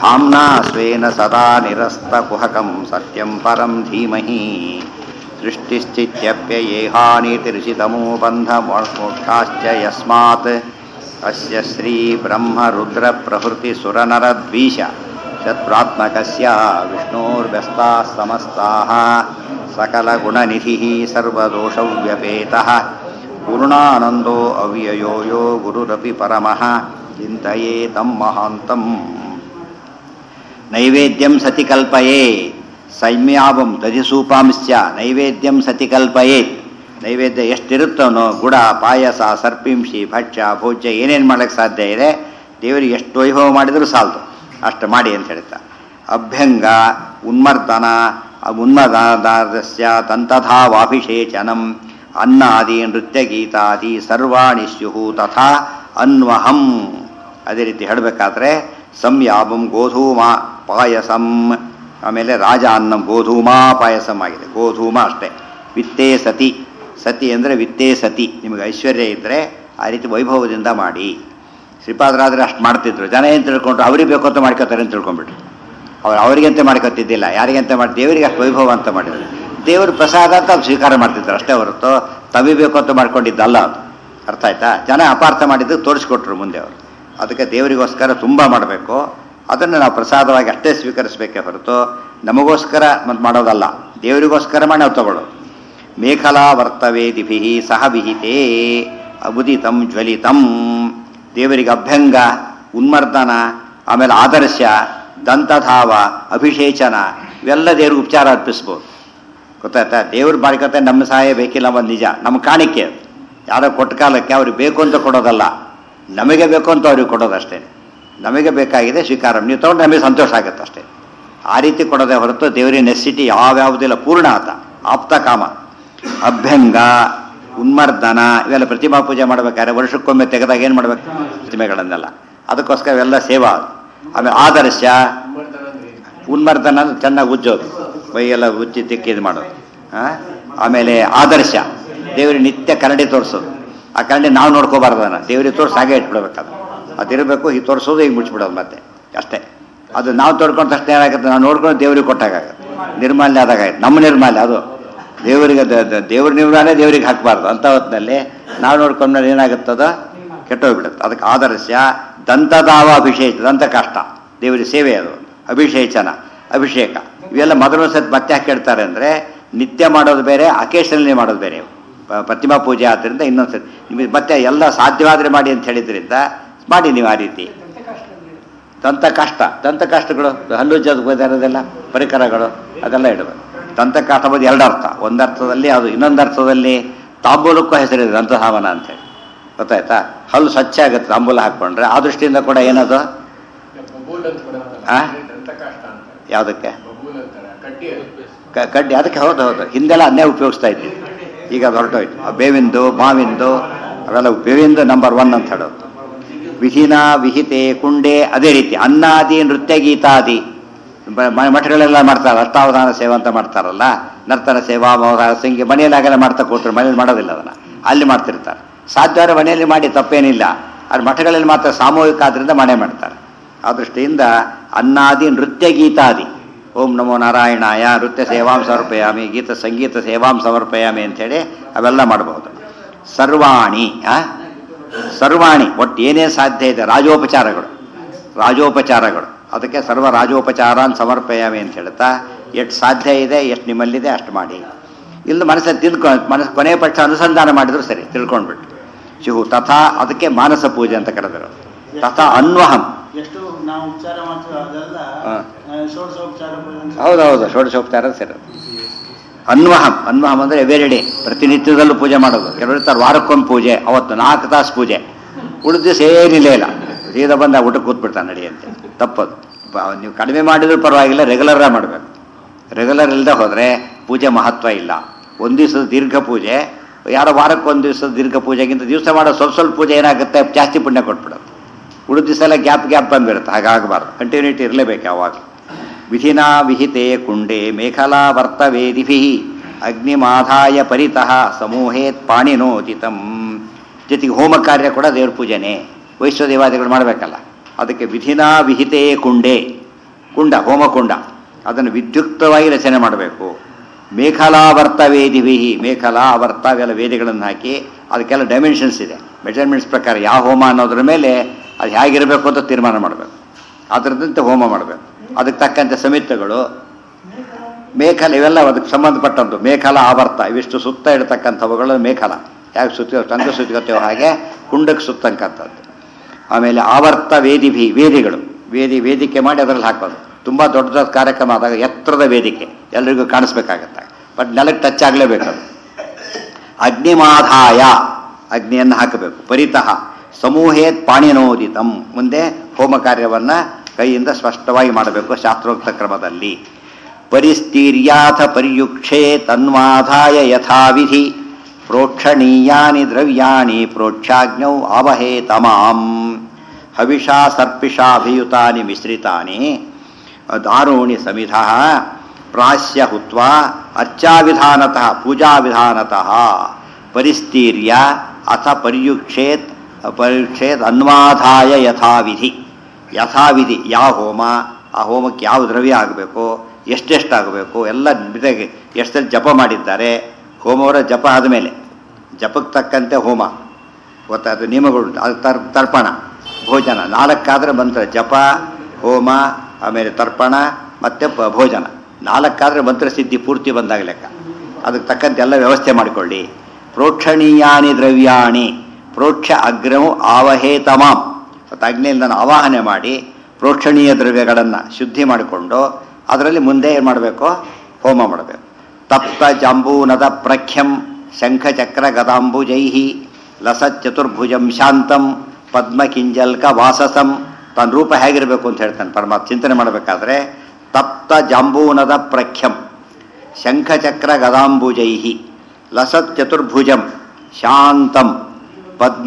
धाम्ना स्वेन सदा निरस्तकुहकं सत्यं परं धीमहि सृष्टिश्चित्यप्ययेहानीतिर्षितमो बन्धमोक्षाश्च यस्मात् अस्य श्रीब्रह्मरुद्रप्रभृतिसुरनरद्वीष शत्रुत्मकस्य विष्णोर्व्यस्ताः समस्ताः सकलगुणनिधिः सर्वदोषव्यपेतः पूर्णानन्दो अव्ययो यो गुरुरपि परमः चिन्तये तं महान्तम् ನೈವೇದ್ಯಂ ಸತಿ ಕಲ್ಪಯೇ ಸೈಮ್ಯಾವಂ ದಧಿಸೂಪಾಂಶ್ಚ ನೈವೇದ್ಯಂ ಸತಿ ಕಲ್ಪಯೇ ನೈವೇದ್ಯ ಎಷ್ಟಿರುತ್ತವನೋ ಗುಡ ಪಾಯಸ ಸರ್ಪಿಂಶಿ ಭಕ್ಷ್ಯ ಭೋಜ್ಯ ಏನೇನು ಮಾಡೋಕ್ಕೆ ಸಾಧ್ಯ ಇದೆ ದೇವರಿಗೆ ಎಷ್ಟು ವೈಭವ ಮಾಡಿದರೂ ಸಾಲದು ಅಷ್ಟು ಮಾಡಿ ಅಂತ ಹೇಳ್ತಾ ಅಭ್ಯಂಗ ಉನ್ಮರ್ದನ ಉನ್ಮದಾದಸ್ಯ ತಂತಥಾವಾಭಿಷೇಚನಂ ಅನ್ನಾದಿ ನೃತ್ಯಗೀತಾದಿ ಸರ್ವಾಣಿ ಸ್ಯುಹು ತಥಾ ಅನ್ವಹಂ ಅದೇ ರೀತಿ ಹೇಳಬೇಕಾದ್ರೆ ಸಂಯಾಮಂ ಗೋಧೂಮ ಪಾಯಸಂ ಆಮೇಲೆ ರಾಜ ಅನ್ನಂ ಗೋಧೂಮ ಪಾಯಸಂ ಆಗಿದೆ ಗೋಧೂಮ ಅಷ್ಟೇ ವಿತ್ತೇ ಸತಿ ಸತಿ ಅಂದರೆ ವಿತ್ತೇ ಸತಿ ನಿಮಗೆ ಐಶ್ವರ್ಯ ಇದ್ದರೆ ಆ ರೀತಿ ವೈಭವದಿಂದ ಮಾಡಿ ಶ್ರೀಪಾದರಾದರೆ ಅಷ್ಟು ಮಾಡ್ತಿದ್ರು ಜನ ಏನು ತಿಳ್ಕೊಂಡ್ರು ಅವ್ರಿಗೆ ಬೇಕು ಅಂತ ಮಾಡ್ಕೋತಾರೆ ಅಂತ ತಿಳ್ಕೊಂಡ್ಬಿಟ್ರು ಅವ್ರು ಅವರಿಗಂತೆ ಮಾಡ್ಕೊತಿದ್ದಿಲ್ಲ ಯಾರಿಗಂತೆ ಮಾಡಿ ದೇವರಿಗೆ ಅಷ್ಟು ವೈಭವ ಅಂತ ಮಾಡಿದ್ರು ದೇವ್ರ ಪ್ರಸಾದ ಅಂತ ಅವ್ರು ಸ್ವೀಕಾರ ಮಾಡ್ತಿದ್ರು ಅಷ್ಟೇ ಹೊರತು ತವಿಬೇಕು ಅಂತ ಮಾಡ್ಕೊಂಡಿದ್ದಲ್ಲ ಅದು ಅರ್ಥ ಆಯ್ತಾ ಜನ ಅಪಾರ್ಥ ಮಾಡಿದ್ದು ತೋರಿಸ್ಕೊಟ್ರು ಮುಂದೆ ಅವರು ಅದಕ್ಕೆ ದೇವರಿಗೋಸ್ಕರ ತುಂಬ ಮಾಡಬೇಕು ಅದನ್ನು ನಾವು ಪ್ರಸಾದವಾಗಿ ಅಷ್ಟೇ ಸ್ವೀಕರಿಸಬೇಕೇ ಹೊರತು ನಮಗೋಸ್ಕರ ಮತ್ತು ಮಾಡೋದಲ್ಲ ದೇವರಿಗೋಸ್ಕರ ಮಾಡಿ ನಾವು ತಗೊಳ್ಳೋದು ಮೇಖಲಾ ವರ್ತವೇದಿಭಿ ಸಹ ವಿಹಿತೇ ಅಬುದಿತಂ ಜ್ವಲಿತಂ ದೇವರಿಗೆ ಅಭ್ಯಂಗ ಉನ್ಮರ್ದನ ಆಮೇಲೆ ಆದರ್ಶ ದಂತಧಾವ ಅಭಿಷೇಚನ ಇವೆಲ್ಲ ದೇವ್ರಿಗೆ ಉಪಚಾರ ಅರ್ಪಿಸ್ಬೋದು ಗೊತ್ತಾಯ್ತಾ ದೇವ್ರು ಮಾಡ್ಕೊತ ನಮ್ಮ ಸಹಾಯ ಬೇಕಿಲ್ಲ ಒಂದು ನಿಜ ನಮ್ಮ ಕಾಣಿಕೆ ಅದು ಯಾರೋ ಕೊಟ್ಟ ಕಾಲಕ್ಕೆ ಅವ್ರಿಗೆ ಬೇಕು ಅಂತ ಕೊಡೋದಲ್ಲ ನಮಗೆ ಬೇಕು ಅಂತ ಅವ್ರಿಗೆ ಕೊಡೋದಷ್ಟೇ ನಮಗೆ ಬೇಕಾಗಿದೆ ಸ್ವೀಕಾರ ನೀವು ತೊಗೊಂಡು ನಮಗೆ ಸಂತೋಷ ಆಗುತ್ತೆ ಅಷ್ಟೇ ಆ ರೀತಿ ಕೊಡೋದೇ ಹೊರತು ದೇವರಿನ ನೆಸಿಟಿ ಯಾವ್ಯಾವುದಿಲ್ಲ ಪೂರ್ಣ ಆತ ಆಪ್ತ ಕಾಮ ಅಭ್ಯಂಗ ಉನ್ಮರ್ದನ ಇವೆಲ್ಲ ಪ್ರತಿಮಾ ಪೂಜೆ ಮಾಡ್ಬೇಕಾದ್ರೆ ವರ್ಷಕ್ಕೊಮ್ಮೆ ತೆಗೆದಾಗ ಏನು ಮಾಡ್ಬೇಕು ಪ್ರತಿಮೆಗಳನ್ನೆಲ್ಲ ಅದಕ್ಕೋಸ್ಕರ ಇವೆಲ್ಲ ಸೇವಾ ಆಮೇಲೆ ಆದರ್ಶ ಉನ್ಮರ್ದನ ಅಂದ್ರೆ ಚೆನ್ನಾಗಿ ಉಜ್ಜೋದು ಮೈಯೆಲ್ಲ ಉಜ್ಜಿ ತಿಕ್ಕಿ ಇದು ಮಾಡೋದು ಆಮೇಲೆ ಆದರ್ಶ ದೇವರಿಗೆ ನಿತ್ಯ ಕರಡಿ ತೋರಿಸೋದು ಆ ಕರಡಿ ನಾವು ನೋಡ್ಕೋಬಾರ್ದನ ದೇವರಿಗೆ ತೋರಿಸಿ ಹಾಗೆ ಇಟ್ಬಿಡ್ಬೇಕದು ಅದಿರಬೇಕು ಈ ತೋರಿಸೋದು ಈಗ ಮುಚ್ಚಿಬಿಡೋದು ಮತ್ತೆ ಅಷ್ಟೇ ಅದು ನಾವು ತೊಡ್ಕೊಂಡ ತಕ್ಷಣ ಏನಾಗುತ್ತೆ ನಾವು ನೋಡ್ಕೊಂಡು ದೇವ್ರಿಗೆ ಕೊಟ್ಟಾಗುತ್ತೆ ನಿರ್ಮಾಲ್ಯ ಆದಾಗಾಯ್ತು ನಮ್ಮ ನಿರ್ಮಾಲ್ಯ ಅದು ದೇವರಿಗೆ ದೇವ್ರ ನಿರ್ಮಾಲ್ಯ ದೇವರಿಗೆ ಹಾಕಬಾರ್ದು ಅಂಥ ಹೊತ್ತಿನಲ್ಲಿ ನಾವು ನೋಡ್ಕೊಂಡ್ಮೇಲೆ ಏನಾಗುತ್ತದ ಕೆಟ್ಟೋಗ್ಬಿಡುತ್ತೆ ಅದಕ್ಕೆ ಆದರ್ಶ ದಂತದಾವ ಅಭಿಷೇಕ ದಂತ ಕಷ್ಟ ದೇವರಿಗೆ ಸೇವೆ ಅದು ಅಭಿಷೇಚನ ಅಭಿಷೇಕ ಇವೆಲ್ಲ ಮೊದಲು ಸತ್ ಮತ್ತೆ ಯಾಕೆ ಹೇಳ್ತಾರೆ ಅಂದರೆ ನಿತ್ಯ ಮಾಡೋದು ಬೇರೆ ಅಕೇಶನಲ್ಲಿ ಮಾಡೋದು ಬೇರೆ ಪ್ರತಿಮಾ ಪೂಜೆ ಆದ್ದರಿಂದ ಇನ್ನೊಂದು ಸತಿ ನಿಮಗೆ ಮತ್ತೆ ಎಲ್ಲ ಸಾಧ್ಯವಾದರೆ ಮಾಡಿ ಅಂತ ಹೇಳಿದ್ರಿಂದ ಮಾಡಿ ನೀವು ಆ ರೀತಿ ದಂತ ಕಷ್ಟ ದಂತ ಕಷ್ಟಗಳು ಹಲ್ಲುಜ್ಜೋದು ಇರೋದೆಲ್ಲ ಪರಿಕರಗಳು ಅದೆಲ್ಲ ಇಡಬೇಕು ದಂತ ಕಷ್ಟ ಬಗ್ಗೆ ಎರಡು ಅರ್ಥ ಒಂದು ಅರ್ಥದಲ್ಲಿ ಅದು ಇನ್ನೊಂದು ಅರ್ಥದಲ್ಲಿ ತಾಂಬೂಲಕ್ಕೂ ಹೆಸರಿದೆ ದಂತಧಾವನ ಅಂತೇಳಿ ಗೊತ್ತಾಯ್ತಾ ಹಲ್ಲು ಸ್ವಚ್ಛ ಆಗುತ್ತೆ ತಾಂಬೂಲ ಹಾಕ್ಕೊಂಡ್ರೆ ಆ ದೃಷ್ಟಿಯಿಂದ ಕೂಡ ಏನದು ಯಾವುದಕ್ಕೆ ಕಡ್ಡಿ ಅದಕ್ಕೆ ಹೌದು ಹೌದು ಹಿಂದೆಲ್ಲ ಅದನ್ನೇ ಉಪಯೋಗಿಸ್ತಾ ಇದ್ವಿ ಈಗ ಅದು ಹೊರಟೋಯ್ತು ಬೇವಿಂದು ಮಾವಿಂದು ಅವೆಲ್ಲ ಬೇವಿಂದು ನಂಬರ್ ಒನ್ ಅಂತ ಹೇಳೋದು ವಿಹಿನ ವಿಹಿತೆ ಕುಂಡೆ ಅದೇ ರೀತಿ ಅನ್ನಾದಿ ನೃತ್ಯ ಗೀತಾದಿ ಮಠಗಳೆಲ್ಲ ಮಾಡ್ತಾರೆ ಅಷ್ಟಾವಧಾನ ಸೇವಾ ಅಂತ ಮಾಡ್ತಾರಲ್ಲ ನರ್ತನ ಸೇವಾ ಮೋದಾನ ಸಂಖ್ಯೆ ಮನೆಯಲ್ಲಿ ಹಾಗೆಲ್ಲ ಮಾಡ್ತಾ ಕೂತ್ರು ಮನೇಲಿ ಮಾಡೋದಿಲ್ಲ ಅದನ್ನು ಅಲ್ಲಿ ಮಾಡ್ತಿರ್ತಾರೆ ಸಾಧ್ಯವಾದ್ರೆ ಮನೆಯಲ್ಲಿ ಮಾಡಿ ತಪ್ಪೇನಿಲ್ಲ ಅದು ಮಠಗಳಲ್ಲಿ ಮಾತ್ರ ಸಾಮೂಹಿಕ ಆದ್ರಿಂದ ಮನೆ ಮಾಡ್ತಾರೆ ಆ ದೃಷ್ಟಿಯಿಂದ ಅನ್ನಾದಿ ನೃತ್ಯ ಗೀತಾದಿ ಓಂ ನಮೋ ನಾರಾಯಣಾಯ ನೃತ್ಯ ಸೇವಾಂ ಸಮರ್ಪಯಾಮಿ ಗೀತ ಸಂಗೀತ ಸೇವಾಂ ಸಮರ್ಪಯಾಮಿ ಅಂಥೇಳಿ ಅವೆಲ್ಲ ಮಾಡಬಹುದು ಸರ್ವಾಣಿ ಸರ್ವಾಣಿ ಒಟ್ಟು ಏನೇನು ಸಾಧ್ಯ ಇದೆ ರಾಜೋಪಚಾರಗಳು ರಾಜೋಪಚಾರಗಳು ಅದಕ್ಕೆ ಸರ್ವ ರಾಜೋಪಚಾರಾನ್ ಸಮರ್ಪಯಾಮಿ ಅಂತ ಹೇಳ್ತಾ ಎಷ್ಟು ಸಾಧ್ಯ ಇದೆ ಎಷ್ಟು ನಿಮ್ಮಲ್ಲಿದೆ ಅಷ್ಟು ಮಾಡಿ ಇಲ್ಲಿ ಮನಸ್ಸನ್ನು ತಿಳ್ಕೊ ಮನಸ್ಸು ಕೊನೆ ಪಕ್ಷ ಅನುಸಂಧಾನ ಮಾಡಿದ್ರು ಸರಿ ತಿಳ್ಕೊಂಡ್ಬಿಟ್ಟು ಶಿವು ತಥಾ ಅದಕ್ಕೆ ಮಾನಸ ಪೂಜೆ ಅಂತ ಕರೆದರು ತಥಾ ಅನ್ವಹಂ ಎಷ್ಟು ನಾವು ಉಪಚಾರ ಮಾಡ್ತೀವಿ ಅದೆಲ್ಲ ಷೋಡಶೋಪಚಾರ ಹೌದೌದು ಷೋಡಶೋಪಚಾರ ಸರಿ ಅನ್ವಹಂ ಅನ್ವಹಂ ಅಂದರೆ ಎವ್ರಿ ಡೇ ಪ್ರತಿನಿತ್ಯದಲ್ಲೂ ಪೂಜೆ ಮಾಡೋದು ಕೆಲವರು ಇರ್ತಾರೆ ವಾರಕ್ಕೊಮ್ಮೆ ಪೂಜೆ ಅವತ್ತು ನಾಲ್ಕು ತಾಸು ಪೂಜೆ ಉಳಿದ ದಿವಸ ಏನಿಲ್ಲ ಇಲ್ಲ ಸೀದಾ ಬಂದ ಊಟಕ್ಕೆ ಕೂತ್ಬಿಡ್ತಾನೆ ನಡಿ ಅಂತ ತಪ್ಪದು ನೀವು ಕಡಿಮೆ ಮಾಡಿದ್ರು ಪರವಾಗಿಲ್ಲ ರೆಗ್ಯುಲರಾಗಿ ಮಾಡಬೇಕು ರೆಗ್ಯುಲರ್ ಇಲ್ಲದೆ ಹೋದರೆ ಪೂಜೆ ಮಹತ್ವ ಇಲ್ಲ ಒಂದು ದಿವಸದ ದೀರ್ಘ ಪೂಜೆ ಯಾರೋ ವಾರಕ್ಕೆ ಒಂದು ದಿವಸದ ದೀರ್ಘ ಪೂಜೆಗಿಂತ ದಿವಸ ಮಾಡೋ ಸ್ವಲ್ಪ ಸ್ವಲ್ಪ ಪೂಜೆ ಏನಾಗುತ್ತೆ ಜಾಸ್ತಿ ಪುಣ್ಯ ಕೊಟ್ಬಿಡೋದು ಉಳಿದ ದಿವಸ ಎಲ್ಲ ಗ್ಯಾಪ್ ಗ್ಯಾಪ್ ಬಂದ್ಬಿಡುತ್ತೆ ಹಾಗಾಗಬಾರ್ದು ಕಂಟಿನ್ಯೂಟಿ ಇರಲೇಬೇಕು ಯಾವಾಗ ವಿಧಿನಾ ವಿಹಿತೆ ಕುಂಡೆ ಮೇಖಲಾ ವರ್ತವೇದಿಭಿ ಅಗ್ನಿಮಾಧಾಯ ಪರಿತಃ ಸಮೂಹೇತ್ ಪಾಣಿನೋಚಿತಂ ಜೊತೆಗೆ ಹೋಮ ಕಾರ್ಯ ಕೂಡ ದೇವ್ರ ಪೂಜೆನೇ ವೈಶ್ವದೇವಾದಿಗಳು ಮಾಡಬೇಕಲ್ಲ ಅದಕ್ಕೆ ವಿಧಿನಾ ವಿಹಿತೆ ಕುಂಡೆ ಕುಂಡ ಹೋಮಕುಂಡ ಅದನ್ನು ವಿದ್ಯುಕ್ತವಾಗಿ ರಚನೆ ಮಾಡಬೇಕು ಮೇಖಲಾವರ್ತ ವೇದಿವಿ ಮೇಖಲಾವರ್ತ ಅವೆಲ್ಲ ವೇದಿಗಳನ್ನು ಹಾಕಿ ಅದಕ್ಕೆಲ್ಲ ಡೈಮೆನ್ಷನ್ಸ್ ಇದೆ ಮೆಜರ್ಮೆಂಟ್ಸ್ ಪ್ರಕಾರ ಯಾವ ಹೋಮ ಅನ್ನೋದ್ರ ಮೇಲೆ ಅದು ಹೇಗಿರಬೇಕು ಅಂತ ತೀರ್ಮಾನ ಮಾಡಬೇಕು ಅದರದಂತೆ ಹೋಮ ಮಾಡಬೇಕು ಅದಕ್ಕೆ ತಕ್ಕಂತೆ ಸಮಿತಿಗಳು ಮೇಖಲ ಇವೆಲ್ಲ ಅದಕ್ಕೆ ಸಂಬಂಧಪಟ್ಟಂತು ಮೇಖಲ ಆವರ್ತ ಇವಿಷ್ಟು ಸುತ್ತ ಇಡ್ತಕ್ಕಂಥವುಗಳು ಮೇಖಲ ಯಾಕೆ ಸುತ್ತಿ ಟಂಕ ಸುತ್ತಿಕೊತ್ತೇವೋ ಹಾಗೆ ಕುಂಡಕ್ಕೆ ಸುತ್ತಂಕಂಥದ್ದು ಆಮೇಲೆ ಆವರ್ತ ವೇದಿಭಿ ವೇದಿಗಳು ವೇದಿ ವೇದಿಕೆ ಮಾಡಿ ಅದರಲ್ಲಿ ಹಾಕೋದು ತುಂಬ ದೊಡ್ಡ ದೊಡ್ಡ ಕಾರ್ಯಕ್ರಮ ಆದಾಗ ಎತ್ತರದ ವೇದಿಕೆ ಎಲ್ರಿಗೂ ಕಾಣಿಸ್ಬೇಕಾಗತ್ತೆ ಬಟ್ ನೆಲಕ್ಕೆ ಟಚ್ ಆಗಲೇಬೇಕು ಅದು ಅಗ್ನಿಮಾಧಾಯ ಅಗ್ನಿಯನ್ನು ಹಾಕಬೇಕು ಪರಿತಃ ಸಮೂಹೇತ್ ಪಾಣಿನೋದಿತಂ ಮುಂದೆ ಹೋಮ ಕಾರ್ಯವನ್ನು ಕೈಯಿಂದ ಸ್ಪಷ್ಟವಾಗಿ ಮಾಡಬೇಕು ಶಾಸ್ತ್ರೋಕ್ತ ಕ್ರಮದಲ್ಲಿ ಪರಿಸ್ಥೀರ್ಯಾಥ ಪರ್ಯುಕ್ಷೇ ತನ್ವಾಧಾಯ ಯಥಾವಿಧಿ ಪ್ರೋಕ್ಷಣೀಯಾನಿ ದ್ರವ್ಯಾಣಿ ಪ್ರೋಕ್ಷಾಜ್ಞೌ ಅವಹೇ ತಮಾಂ ಹವಿಷಾ ಸರ್ಪಿಷಾಭಿಯುತಾನಿ ಮಿಶ್ರಿತಾನಿ ದಾರುಣಿ ಸಮಿಧ ಪ್ರಾಸ್ಯ ಹುತ್ವಾ ಅರ್ಚಾವಿಧಾನತಃ ಪೂಜಾವಿಧಾನತಃ ಪರಿಸ್ಥೀರ್ಯ ಅಥ ಪರ್ಯುಕ್ಷೇತ್ ಪರ್ಯುಕ್ಷೇತ್ ಅನ್ವಾಧಾಯ ಯಥಾವಿಧಿ ಯಥಾವಿಧಿ ಯಾವ ಹೋಮ ಆ ಹೋಮಕ್ಕೆ ಯಾವ ದ್ರವ್ಯ ಆಗಬೇಕು ಎಷ್ಟೆಷ್ಟಾಗಬೇಕು ಎಲ್ಲ ಬಿದಾಗಿ ಎಷ್ಟೆಷ್ಟು ಜಪ ಮಾಡಿದ್ದಾರೆ ಹೋಮವರ ಜಪ ಆದಮೇಲೆ ಜಪಕ್ಕೆ ತಕ್ಕಂತೆ ಹೋಮ ಗೊತ್ತಾಯ್ತು ನಿಯಮಗಳು ಅದು ತರ್ ತರ್ಪಣ ಭೋಜನ ನಾಲ್ಕಾದ್ರೆ ಮಂತ್ರ ಜಪ ಹೋಮ ಆಮೇಲೆ ತರ್ಪಣ ಮತ್ತು ಪ ಭೋಜನ ನಾಲ್ಕಾದ್ರೆ ಮಂತ್ರ ಸಿದ್ಧಿ ಪೂರ್ತಿ ಬಂದಾಗ ಲೆಕ್ಕ ಅದಕ್ಕೆ ತಕ್ಕಂತೆ ಎಲ್ಲ ವ್ಯವಸ್ಥೆ ಮಾಡಿಕೊಳ್ಳಿ ಪ್ರೋಕ್ಷಣೀಯಾನಿ ದ್ರವ್ಯಾಣಿ ಪ್ರೋಕ್ಷ ಅಗ್ರವು ಆವಹೇ ತಮಾಂ ಮತ್ತು ಅಗ್ನಿಯಲ್ಲಿ ನಾನು ಆವಾಹನೆ ಮಾಡಿ ಪ್ರೋಕ್ಷಣೀಯ ದ್ರವ್ಯಗಳನ್ನು ಶುದ್ಧಿ ಮಾಡಿಕೊಂಡು ಅದರಲ್ಲಿ ಮುಂದೆ ಏನು ಮಾಡಬೇಕು ಹೋಮ ಮಾಡಬೇಕು ತಪ್ತ ಜಾಂಬೂನದ ಪ್ರಖ್ಯಂ ಶಂಖಚಕ್ರ ಗದಾಂಬುಜೈ ಲಸಚತುರ್ಭುಜಂ ಶಾಂತಂ ಪದ್ಮಕಿಂಜಲ್ಕ ವಾಸಸಂ ತನ್ನ ರೂಪ ಹೇಗಿರಬೇಕು ಅಂತ ಹೇಳ್ತಾನೆ ಪರಮಾತ್ಮ ಚಿಂತನೆ ಮಾಡಬೇಕಾದ್ರೆ ತಪ್ತ ಜಾಂಬೂನದ ಪ್ರಖ್ಯಂ ಶಂಖಚಕ್ರ ಗದಾಂಬುಜೈ ಲಸತ್ ಚತುರ್ಭುಜಂ ಶಾಂತಂ ಪದ್ಮ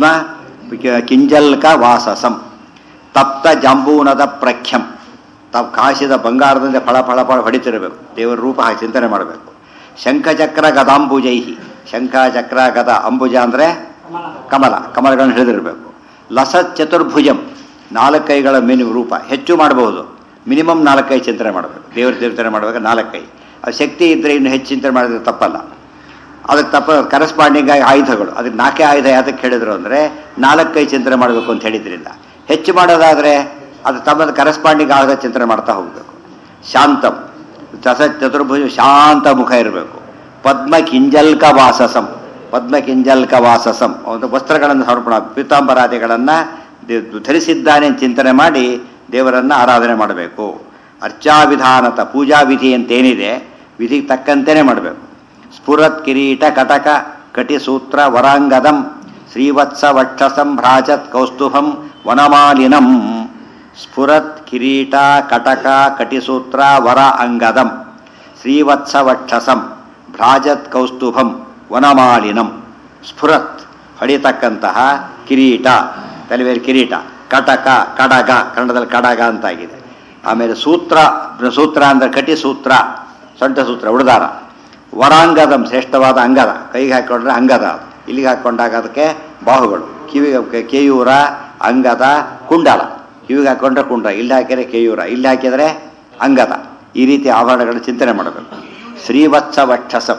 ಕಿಂಜಲ್ಕ ವಾಸಸಂ ತಪ್ತ ಜಾಂಬೂನದ ಪ್ರಖ್ಯಂ ತಾವು ಕಾಶಿದ ಬಂಗಾರದಿಂದ ಫಳ ಫಳ ಫಳ ಹೊಡಿತಿರಬೇಕು ದೇವರ ರೂಪ ಹಾಕಿ ಚಿಂತನೆ ಮಾಡಬೇಕು ಶಂಖಚಕ್ರ ಗದಾಂಬುಜೈಹಿ ಶಂಖ ಚಕ್ರ ಗದ ಅಂಬುಜ ಅಂದರೆ ಕಮಲ ಕಮಲಗಳನ್ನು ಹಿಡಿದಿರಬೇಕು ಲಸತ್ ಚತುರ್ಭುಜಂ ನಾಲ್ಕೈಗಳ ಮಿನಿ ರೂಪ ಹೆಚ್ಚು ಮಾಡಬಹುದು ಮಿನಿಮಮ್ ನಾಲ್ಕೈ ಚಿಂತನೆ ಮಾಡಬೇಕು ದೇವರ ಚಿಂತನೆ ಮಾಡಬೇಕು ನಾಲ್ಕೈ ಅದು ಶಕ್ತಿ ಇದ್ದರೆ ಇನ್ನು ಹೆಚ್ಚು ಚಿಂತನೆ ಮಾಡಿದ್ರೆ ತಪ್ಪಲ್ಲ ಅದಕ್ಕೆ ತಪ್ಪ ಕರೆಸ್ಪಾಂಡಿಂಗ್ ಆಗಿ ಆಯುಧಗಳು ಅದಕ್ಕೆ ನಾಲ್ಕೇ ಆಯುಧ ಯಾತಕ್ಕೆ ಹೇಳಿದ್ರು ಅಂದರೆ ನಾಲ್ಕೈ ಚಿಂತನೆ ಮಾಡಬೇಕು ಅಂತ ಹೇಳಿದ್ರಿಂದ ಹೆಚ್ಚು ಮಾಡೋದಾದರೆ ಅದು ತಮ್ಮದು ಕರೆಸ್ಪಾಂಡಿಂಗ್ ಆಯುಧ ಚಿಂತನೆ ಮಾಡ್ತಾ ಹೋಗಬೇಕು ಶಾಂತಂ ದಸ ಚತುರ್ಭುಜ ಶಾಂತ ಮುಖ ಇರಬೇಕು ಪದ್ಮ ಕಿಂಜಲ್ಕ ವಾಸಸಂ ಪದ್ಮ ಕಿಂಜಲ್ಕ ವಾಸಸಂ ಒಂದು ವಸ್ತ್ರಗಳನ್ನು ಸಮರ್ಪಣ ಪೀತಾಂಬರಾದಿಗಳನ್ನು ಧರಿಸಿದ್ದಾನೆ ಅಂತ ಚಿಂತನೆ ಮಾಡಿ ದೇವರನ್ನು ಆರಾಧನೆ ಮಾಡಬೇಕು ಅರ್ಚಾವಿಧಾನತ ಪೂಜಾ ವಿಧಿ ಅಂತೇನಿದೆ ವಿಧಿಗೆ ತಕ್ಕಂತೆಯೇ ಮಾಡಬೇಕು ಸ್ಫುರತ್ ಕಿರೀಟ ಕಟಕ ಕಟಿಸೂತ್ರ ವರಾಂಗದಂ ಶ್ರೀವತ್ಸ ವಕ್ಷಸಂ ಭ್ರಾಜತ್ ಕೌಸ್ತುಭಂ ವನಮಾಲಿನಂ ಸ್ಫುರತ್ ಕಿರೀಟ ಕಟಕ ಕಟಿಸೂತ್ರ ವರ ಅಂಗದಂ ಶ್ರೀವತ್ಸ ವಕ್ಷಸಂ ಭ್ರಾಜತ್ ಕೌಸ್ತುಭಂ ವನಮಾಲಿನಂ ಸ್ಫುರತ್ ಹೊಡಿತಕ್ಕಂತಹ ಕಿರೀಟ ತಲೆಮೇಲೆ ಕಿರೀಟ ಕಟಕ ಕಡಗ ಕನ್ನಡದಲ್ಲಿ ಕಡಗ ಅಂತಾಗಿದೆ ಆಮೇಲೆ ಸೂತ್ರ ಸೂತ್ರ ಅಂದರೆ ಕಟಿ ಸೂತ್ರ ಸೊಂಟ ಸೂತ್ರ ಉಳಿದಾರ ವರಾಂಗದಂ ಶ್ರೇಷ್ಠವಾದ ಅಂಗದ ಕೈಗೆ ಹಾಕೊಂಡ್ರೆ ಅಂಗದ ಅದು ಇಲ್ಲಿಗೆ ಹಾಕೊಂಡಾಗ ಅದಕ್ಕೆ ಬಾಹುಗಳು ಕಿವಿಗೆ ಕೇಯೂರ ಅಂಗದ ಕುಂಡಲ ಕಿವಿಗೆ ಹಾಕೊಂಡ್ರೆ ಕುಂಡ ಇಲ್ಲಿ ಹಾಕಿದ್ರೆ ಕೇಯೂರ ಇಲ್ಲಿ ಹಾಕಿದರೆ ಅಂಗದ ಈ ರೀತಿ ಆಭರಣಗಳ ಚಿಂತನೆ ಮಾಡಬೇಕು ಶ್ರೀವತ್ಸ ವಕ್ಷಸಂ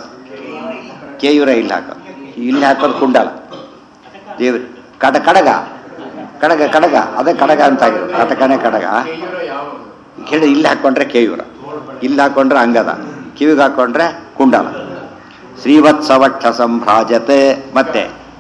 ಕೇಯೂರ ಇಲ್ಲಿ ಹಾಕೋದು ಇಲ್ಲಿ ಹಾಕೋದು ಕುಂಡಲ ದೇವ್ರಿ ಕಡ ಕಡಗ ಕಡಗ ಕಡಗ ಅದೇ ಕಡಗ ಅಂತ ಆಗಿರೋದು ಕಟಕನೇ ಕಡಗ ಕೇಳಿ ಇಲ್ಲಿ ಹಾಕ್ಕೊಂಡ್ರೆ ಕೇಯೂರ ಇಲ್ಲಿ ಹಾಕ್ಕೊಂಡ್ರೆ ಅಂಗದ ಕಿವಿಗೆ ಹಾಕ್ಕೊಂಡ್ರೆ ಕುಂಡಲ ಶ್ರೀವತ್ಸವಕ್ಷ ಸಂಭ್ರಾಜತೆ ಮತ್ತೆ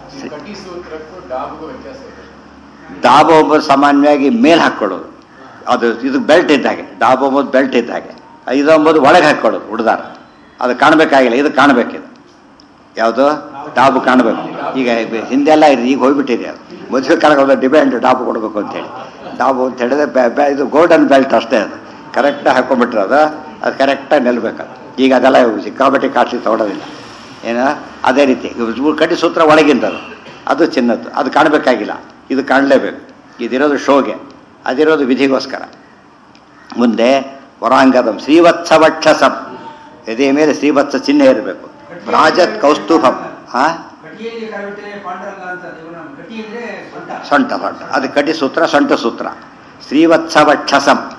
ದಾಬ ಒಬ್ಬರು ಸಾಮಾನ್ಯವಾಗಿ ಮೇಲ್ ಹಾಕ್ಕೊಳ್ಳೋದು ಅದು ಇದು ಬೆಲ್ಟ್ ಇದ್ದಾಗೆ ದಾಬ ಒಂಬತ್ತು ಬೆಲ್ಟ್ ಇದ್ದಾಗೆ ಇದೊಂಬದು ಒಳಗೆ ಹಾಕ್ಕೊಳ್ಳೋದು ಹುಡ್ದಾರ ಅದು ಕಾಣಬೇಕಾಗಿಲ್ಲ ಇದು ಕಾಣಬೇಕಿದು ಯಾವುದು ಡಾಬು ಕಾಣಬೇಕು ಈಗ ಹಿಂದೆಲ್ಲ ಇದು ಈಗ ಹೋಗ್ಬಿಟ್ಟಿದೆ ಅದು ಮದುವೆ ಕಾಲಗಳ ಡಿಮ್ಯಾಂಡ್ ಡಾಬು ಕೊಡಬೇಕು ಅಂತೇಳಿ ಡಾಬು ಅಂತ ಹೇಳಿದ್ರೆ ಬೆ- ಬೆ- ಇದು ಗೋಲ್ಡನ್ ಬೆಲ್ಟ್ ಅಷ್ಟೇ ಅದು ಕರೆಕ್ಟಾಗಿ ಹಾಕೊಂಡ್ಬಿಟ್ರೆ ಅದು ಅದು ಕರೆಕ್ಟಾಗಿ ನಿಲ್ಬೇಕು ಅದು. ಈಗ ಅದೆಲ್ಲ ಸಿಕ್ಕಾಪಟ್ಟೆ ಕಾಸ್ಟ್ಲಿ ತೊಗೊಳೋದಿಲ್ಲ ಏನು ಅದೇ ರೀತಿ ಇವು ಕಟ್ಟಿ ಸೂತ್ರ ಒಳಗಿಂದದು ಅದು ಚಿನ್ನದ್ದು ಅದು ಕಾಣಬೇಕಾಗಿಲ್ಲ ಇದು ಕಾಣಲೇಬೇಕು ಇದಿರೋದು ಶೋಗೆ ಅದಿರೋದು ವಿಧಿಗೋಸ್ಕರ ಮುಂದೆ ವರಾಂಗದಂ ಶ್ರೀವತ್ಸವಕ್ಷಸಂ ಎದೆಯ ಮೇಲೆ ಶ್ರೀವತ್ಸ ಚಿಹ್ನೆ ಇರಬೇಕು ರಾಜತ್ ಕೌಸ್ತುಭಂ ಹಾ ಕಟಿಯಲ್ಲಿ ಕರಬಿಟ್ಟರೆ ಪಾಂಡುರಂಗ ಅಂತ ಇವನ ಕಟಿ ಅಂದ್ರೆ ಸೊಂಟ ಸೊಂಟ ಸೊಂಟ ಅದು ಕಟಿ ಸೂತ್ರ ಸೊಂಟ ಸೂತ್ರ ಶ್ರೀವತ್ಸವಕ್ಷಸಂ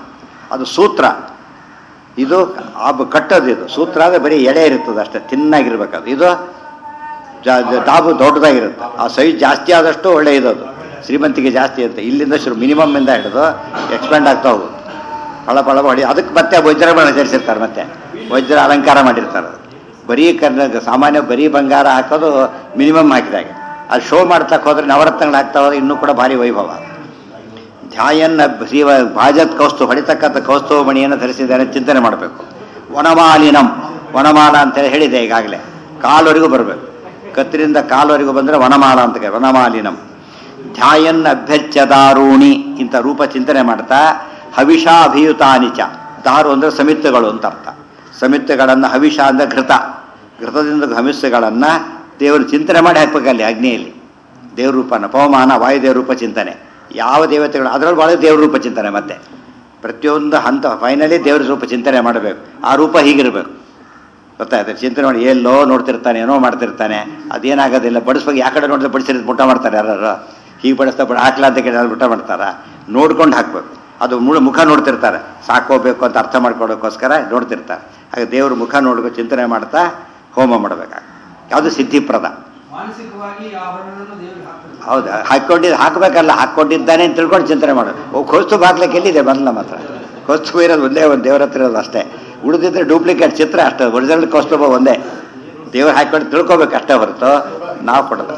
ಅದು ಸೂತ್ರ ಇದು ಆಬ್ ಕಟ್ಟೋದು ಇದು ಸೂತ್ರ ಅಂದರೆ ಬರೀ ಎಳೆ ಇರ್ತದೆ ಅಷ್ಟೇ ತಿನ್ನಾಗಿರ್ಬೇಕದು ಇದು ಜ- ಜ- ಡಾಬು ದೊಡ್ಡದಾಗಿರುತ್ತೆ ಆ ಸೈಜ್ ಜಾಸ್ತಿ ಆದಷ್ಟು ಒಳ್ಳೆ ಇರೋದು ಶ್ರೀಮಂತಿಗೆ ಜಾಸ್ತಿ ಅಂತ ಇಲ್ಲಿಂದ ಶುರು ಮಿನಿಮಮ್ ಇಂದ ಹಿಡಿದು ಎಕ್ಸ್ಪೆಂಡ್ ಆಗ್ತಾ ಹೋಗುತ್ತೆ ಫಳ ಫಳ ಹೊಡಿ ಅದಕ್ಕೆ ಮತ್ತೆ ವಜ್ರಗಳನ್ನ ಸೇರಿಸಿರ್ತಾರೆ ಮತ್ತೆ ವಜ್ರ ಅಲಂಕಾರ ಮಾಡಿರ್ತಾರೆ ಬರೀ ಕರ್ನಾಟಕ ಸಾಮಾನ್ಯ ಬರೀ ಬಂಗಾರ ಹಾಕೋದು ಮಿನಿಮಮ್ ಹಾಕಿದಾಗೆ ಅದು ಶೋ ಮಾಡ್ತಕ್ಕೆ ಹೋದ್ರೆ ನವರತ್ನಗಳು ಆಗ್ತಾ ಹೋದ್ರೆ ಇನ್ನೂ ಕೂಡ ಭಾರಿ ವೈಭವ ಧ್ಯಾಯನ್ನ ಶ್ರೀ ಭಾಜತ್ ಕೌಸ್ತು ಹೊಡಿತಕ್ಕಂಥ ಕೌಸ್ತುವ ಮಣಿಯನ್ನು ಧರಿಸಿದ್ದಾನೆ ಚಿಂತನೆ ಮಾಡಬೇಕು ವನಮಾಲಿನಂ ವನಮಾಲ ಅಂತೇಳಿ ಹೇಳಿದೆ ಈಗಾಗಲೇ ಕಾಲ್ವರೆಗೂ ಬರಬೇಕು ಕತ್ತರಿಂದ ಕಾಲ್ವರೆಗೂ ಬಂದರೆ ವನಮಾಲ ಅಂತ ಕರೆ ವನಮಾಲಿನಂ ಧ್ಯಾಯನ್ ಅಭ್ಯರ್ಚ್ಯ ದಾರೂಣಿ ಇಂಥ ರೂಪ ಚಿಂತನೆ ಮಾಡ್ತಾ ಹವಿಷಾ ಅಭಿಯುತಾನಿಚ ದಾರು ಅಂದರೆ ಸಮಿತ್ತುಗಳು ಅಂತ ಅರ್ಥ ಸಮಿತ್ತುಗಳನ್ನು ಹವಿಷ ಅಂದರೆ ಘೃತ ಘೃತದಿಂದ ಹಮಿಸ್ಸುಗಳನ್ನು ದೇವರು ಚಿಂತನೆ ಮಾಡಿ ಹಾಕ್ಬೇಕಲ್ಲಿ ಅಗ್ನಿಯಲ್ಲಿ ದೇವ್ರ ರೂಪನ ಪವಮಾನ ವಾಯುದೇವ ರೂಪ ಚಿಂತನೆ ಯಾವ ದೇವತೆಗಳು ಅದರಲ್ಲಿ ಒಳಗೆ ದೇವ್ರ ರೂಪ ಚಿಂತನೆ ಮತ್ತೆ ಪ್ರತಿಯೊಂದು ಹಂತ ಫೈನಲಿ ದೇವ್ರ ರೂಪ ಚಿಂತನೆ ಮಾಡಬೇಕು ಆ ರೂಪ ಹೀಗಿರಬೇಕು ಗೊತ್ತಾಯ್ತು ಚಿಂತನೆ ಮಾಡಿ ಎಲ್ಲೋ ನೋಡ್ತಿರ್ತಾನೆ ಏನೋ ಮಾಡ್ತಿರ್ತಾನೆ ಅದೇನಾಗೋದಿಲ್ಲ ಬಡಿಸ್ಬೇಕು ಯಾವ ಕಡೆ ನೋಡಿದ್ರೆ ಬಡಿಸಿರೋದು ಮುಟ್ಟ ಮಾಡ್ತಾರೆ ಯಾರು ಹೀಗೆ ಬಡಿಸ್ತಾ ಬಿಡ ಹಾಕ್ಲಾ ಅಂತ ಕೇಳಿ ಮುಟ್ಟ ಮಾಡ್ತಾರ ನೋಡ್ಕೊಂಡು ಹಾಕ್ಬೇಕು ಅದು ಮುಳು ಮುಖ ನೋಡ್ತಿರ್ತಾರೆ ಸಾಕೋಬೇಕು ಅಂತ ಅರ್ಥ ಮಾಡ್ಕೊಳ್ಳೋಕ್ಕೋಸ್ಕರ ನೋಡ್ತಿರ್ತಾರೆ ಹಾಗೆ ದೇವ್ರ ಮುಖ ನೋಡ್ಬೇಕು ಚಿಂತನೆ ಮಾಡ್ತಾ ಹೋಮ ಮಾಡಬೇಕಾಗ ಯಾವುದು ಸಿದ್ಧಿಪ್ರದ ಮಾನಸಿಕವಾಗಿ ಆ ಆಭರಣವನ್ನು ದೇವರಿಗೆ ಹಾಕ್ತಾರೆ ಹೌದಾ ಹಾಕೊಂಡಿದ್ದು ಹಾಕಬೇಕಲ್ಲ ಹಾಕ್ಕೊಂಡಿದ್ದಾನೆ ಅಂತ ತಿಳ್ಕೊಂಡು ಚಿಂತನೆ ಮಾಡೋದು ಓ ಕೌಸ್ತುಭ ಹಾಕ್ಲಿಕ್ಕೆ ಎಲ್ಲಿದೆ ಬಂದು ನಮ್ಮ ಹತ್ರ ಕೌಸ್ತುಭ ಇರೋದು ಒಂದೇ ಒಂದು ದೇವ್ರ ಹತ್ರ ಇರೋದು ಅಷ್ಟೇ ಉಳಿದಿದ್ರೆ ಡೂಪ್ಲಿಕೇಟ್ ಚಿತ್ರ ಅಷ್ಟೇ ಒರಿಜಿನಲ್ ಕೌಸ್ತುಭ ಒಂದೇ ದೇವ್ರು ಹಾಕೊಂಡು ತಿಳ್ಕೊಬೇಕು ಅಷ್ಟೇ ಹೊರತು ನಾವು ಕೊಡೋದು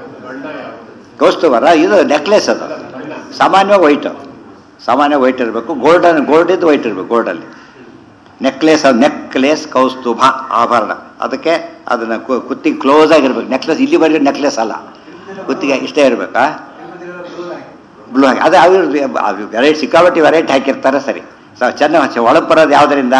ಕೌಸ್ತುಭರ ಇದು ನೆಕ್ಲೆಸ್ ಅದು ಸಾಮಾನ್ಯವಾಗಿ ವೈಟು ಸಾಮಾನ್ಯ ವೈಟ್ ಇರಬೇಕು ಗೋಲ್ಡನ್ ಗೋಲ್ಡಿದ್ದು ವೈಟ್ ಇರಬೇಕು ಗೋಲ್ಡಲ್ಲಿ ನೆಕ್ಲೆಸ್ ನೆಕ್ಲೆಸ್ ಕೌಸ್ತುಭ ಆಭರಣ ಅದಕ್ಕೆ ಅದನ್ನು ಕುತ್ತಿಗೆ ಕ್ಲೋಸ್ ಆಗಿರ್ಬೇಕು ನೆಕ್ಲೆಸ್ ಇಲ್ಲಿ ಬರೀ ನೆಕ್ಲೆಸ್ ಅಲ್ಲ ಕುತ್ತಿಗೆ ಇಷ್ಟೇ ಇರಬೇಕಾ ತಿರುಪತಿಗೆಲ್ಲ close ಆಗಿ. ಬ್ಲೂ ಹಾಕಿ ಅದು ಅವ್ರು ವೆರೈಟಿ ಸಿಕ್ಕಾಪಟ್ಟಿ ವೆರೈಟಿ ಹಾಕಿರ್ತಾರೆ ಸರಿ ಸ ಚೆನ್ನಾಗಿ ಒಳಗೆ ಬರೋದು ಯಾವುದರಿಂದ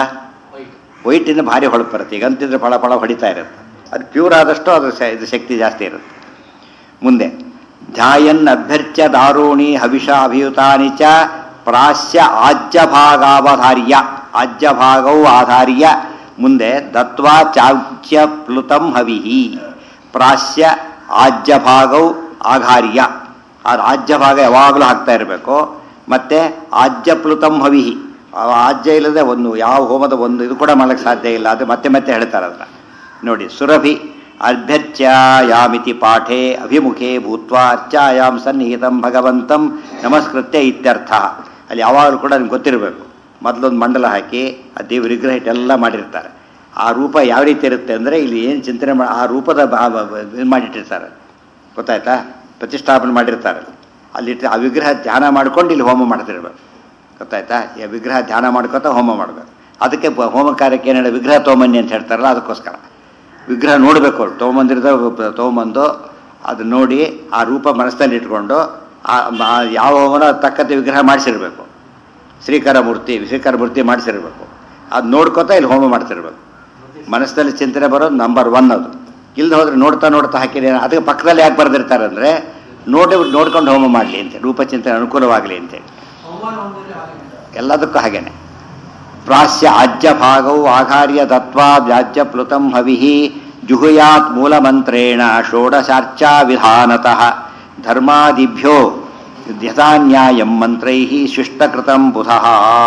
ವೈಟಿಂದ ಭಾರಿ ಹೊಳಪು ಬರುತ್ತೆ ಈಗ ಅಂತಿದ್ರೆ ಫಳ ಫಳ ಹೊಡಿತಾ ಇರುತ್ತೆ ಅದು ಪ್ಯೂರ್ ಆದಷ್ಟು ಅದು ಸ- ಇದು ಶಕ್ತಿ ಜಾಸ್ತಿ ಇರುತ್ತೆ ಮುಂದೆ ಧ್ಯಾಯನ್ ಅಭ್ಯರ್ಚ್ಯ ದಾರುಣಿ ಹವಿಷ ಅಭಿಯುತಾನಿ ಚ ಪ್ರಾಸ್ಯ ಆಜ್ಯ ಭಾಗಾವಧಾರ್ಯ ಆಜ್ಯ ಭಾಗವು ಆಧಾರ್ಯ ಮುಂದೆ ದತ್ವಾ ಚಾಜ್ಯ ಪ್ಲುತಂ ಹವಿಹಿ ಪ್ರಾಸ್ಯ ಆಜ್ಯ ಭಾಗವು ಆಘಾರ್ಯ ಆ ಆಜ್ಯ ಭಾಗ ಯಾವಾಗಲೂ ಹಾಕ್ತಾ ಇರಬೇಕು ಮತ್ತೆ ಆಜ್ಯ ಪ್ಲುತಂ ಹವಿಹಿ ಆ ಆಜ್ಯ ಇಲ್ಲದೆ ಒಂದು ಯಾವ ಹೋಮದ ಒಂದು ಇದು ಕೂಡ ಮಾಡಕ್ಕೆ ಸಾಧ್ಯ ಇಲ್ಲ ಅದು ಮತ್ತೆ ಮತ್ತೆ ಹೇಳ್ತಾರೆ ಅದನ್ನ ನೋಡಿ ಸುರಭಿ ಅಭ್ಯರ್ಚ್ಯಾಯಾಮಿತಿ ಪಾಠೆ ಅಭಿಮುಖೇ ಭೂತ್ವಾ ಅರ್ಚಾಯಾಮ್ ಸನ್ನಿಹಿತಂ ಭಗವಂತಂ ನಮಸ್ಕೃತ್ಯ ಇತ್ಯರ್ಥ ಅಲ್ಲಿ ಯಾವಾಗಲೂ ಕೂಡ ನಿಮ್ಗೆ ಗೊತ್ತಿರಬೇಕು ಮೊದಲೊಂದು ಮಂಡಲ ಹಾಕಿ ಆ ದೇವ್ರ ವಿಗ್ರಹ ಇಟ್ಟೆಲ್ಲ ಮಾಡಿರ್ತಾರೆ ಆ ರೂಪ ಯಾವ ರೀತಿ ಇರುತ್ತೆ ಅಂದರೆ ಇಲ್ಲಿ ಏನು ಚಿಂತನೆ ಮಾಡಿ ಆ ರೂಪದ ಇದು ಮಾಡಿಟ್ಟಿರ್ತಾರೆ ಗೊತ್ತಾಯ್ತಾ ಪ್ರತಿಷ್ಠಾಪನೆ ಮಾಡಿರ್ತಾರೆ ಅಲ್ಲಿ ಆ ವಿಗ್ರಹ ಧ್ಯಾನ ಮಾಡ್ಕೊಂಡು ಇಲ್ಲಿ ಹೋಮ ಮಾಡ್ತಿರ್ಬೇಕು ಗೊತ್ತಾಯ್ತಾ ಈ ವಿಗ್ರಹ ಧ್ಯಾನ ಮಾಡ್ಕೊತಾ ಹೋಮ ಮಾಡಬೇಕು ಅದಕ್ಕೆ ಬ- ಹೋಮ ಕಾರ್ಯಕ್ಕೆ ಏನು ಹೇಳಿ ವಿಗ್ರಹ ತೊಗೊಂಬನ್ನಿ ಅಂತ ಹೇಳ್ತಾರಲ್ಲ ಅದಕ್ಕೋಸ್ಕರ ವಿಗ್ರಹ ನೋಡಬೇಕು ಅವ್ರು ತೊಗೊಂಬಂದಿರೋದ ತೊಗೊಂಬಂದು ಅದು ನೋಡಿ ಆ ರೂಪ ಮನಸ್ಸಲ್ಲಿ ಇಟ್ಕೊಂಡು ಆ ಆ ಯಾವ ಹೋಮನ ಅದ್ ತಕ್ಕಂತೆ ವಿಗ್ರಹ ಮಾಡಿಸಿರ್ಬೇಕು ಶ್ರೀಕರ ಮೂರ್ತಿ ಶ್ರೀಕರ ಮೂರ್ತಿ ಮಾಡಿಸಿರ್ಬೇಕು ಅದು ನೋಡ್ಕೋತಾ ಇಲ್ಲಿ ಹೋಮ ಮಾಡ್ತಿರ್ಬೇಕು ಮನಸ್ಸಲ್ಲಿ ಚಿಂತನೆ ಬರೋದು ನಂಬರ್ ಒನ್ ಅದು ಇಲ್ದ ಹೋದ್ರೆ ನೋಡ್ತಾ ನೋಡ್ತಾ ಹಾಕಿದ್ರೆ ಅದಕ್ಕೆ ಪಕ್ಕದಲ್ಲಿ ಯಾಕೆ ಬರೆದಿರ್ತಾರೆ ಅಂದರೆ ನೋಡಿ ನೋಡ್ಕೊಂಡು ಹೋಮ ಮಾಡಲಿ ಅಂತ ರೂಪಚಿಂತನೆ ಅನುಕೂಲವಾಗಲಿ ಅಂತೇಳಿ ಅವಮಾನ ಒಂದರಲ್ಲಿ ಹಾಗೆ ಎಲ್ಲದಕ್ಕೂ ಹಾಗೇನೆ ಪ್ರಾಸ್ಯ ಆಜ್ಯ ಭಾಗವು ಆಘಾರ್ಯ ದತ್ವಾ ವ್ಯಾಜ್ಯ ಪ್ಲುತಂ ಹವಿಹಿ ಜುಹುಯಾತ್ ಮೂಲಮಂತ್ರೇಣ ಷೋಡಶಾರ್ಚಾ ವಿಧಾನತಃ ಧರ್ಮಾದಿಭ್ಯೋ ಯಥಾನ್ಯಾಯಂ ಮಂತ್ರೈ ಶಿಷ್ಟಕೃತಂ ಬುಧಃ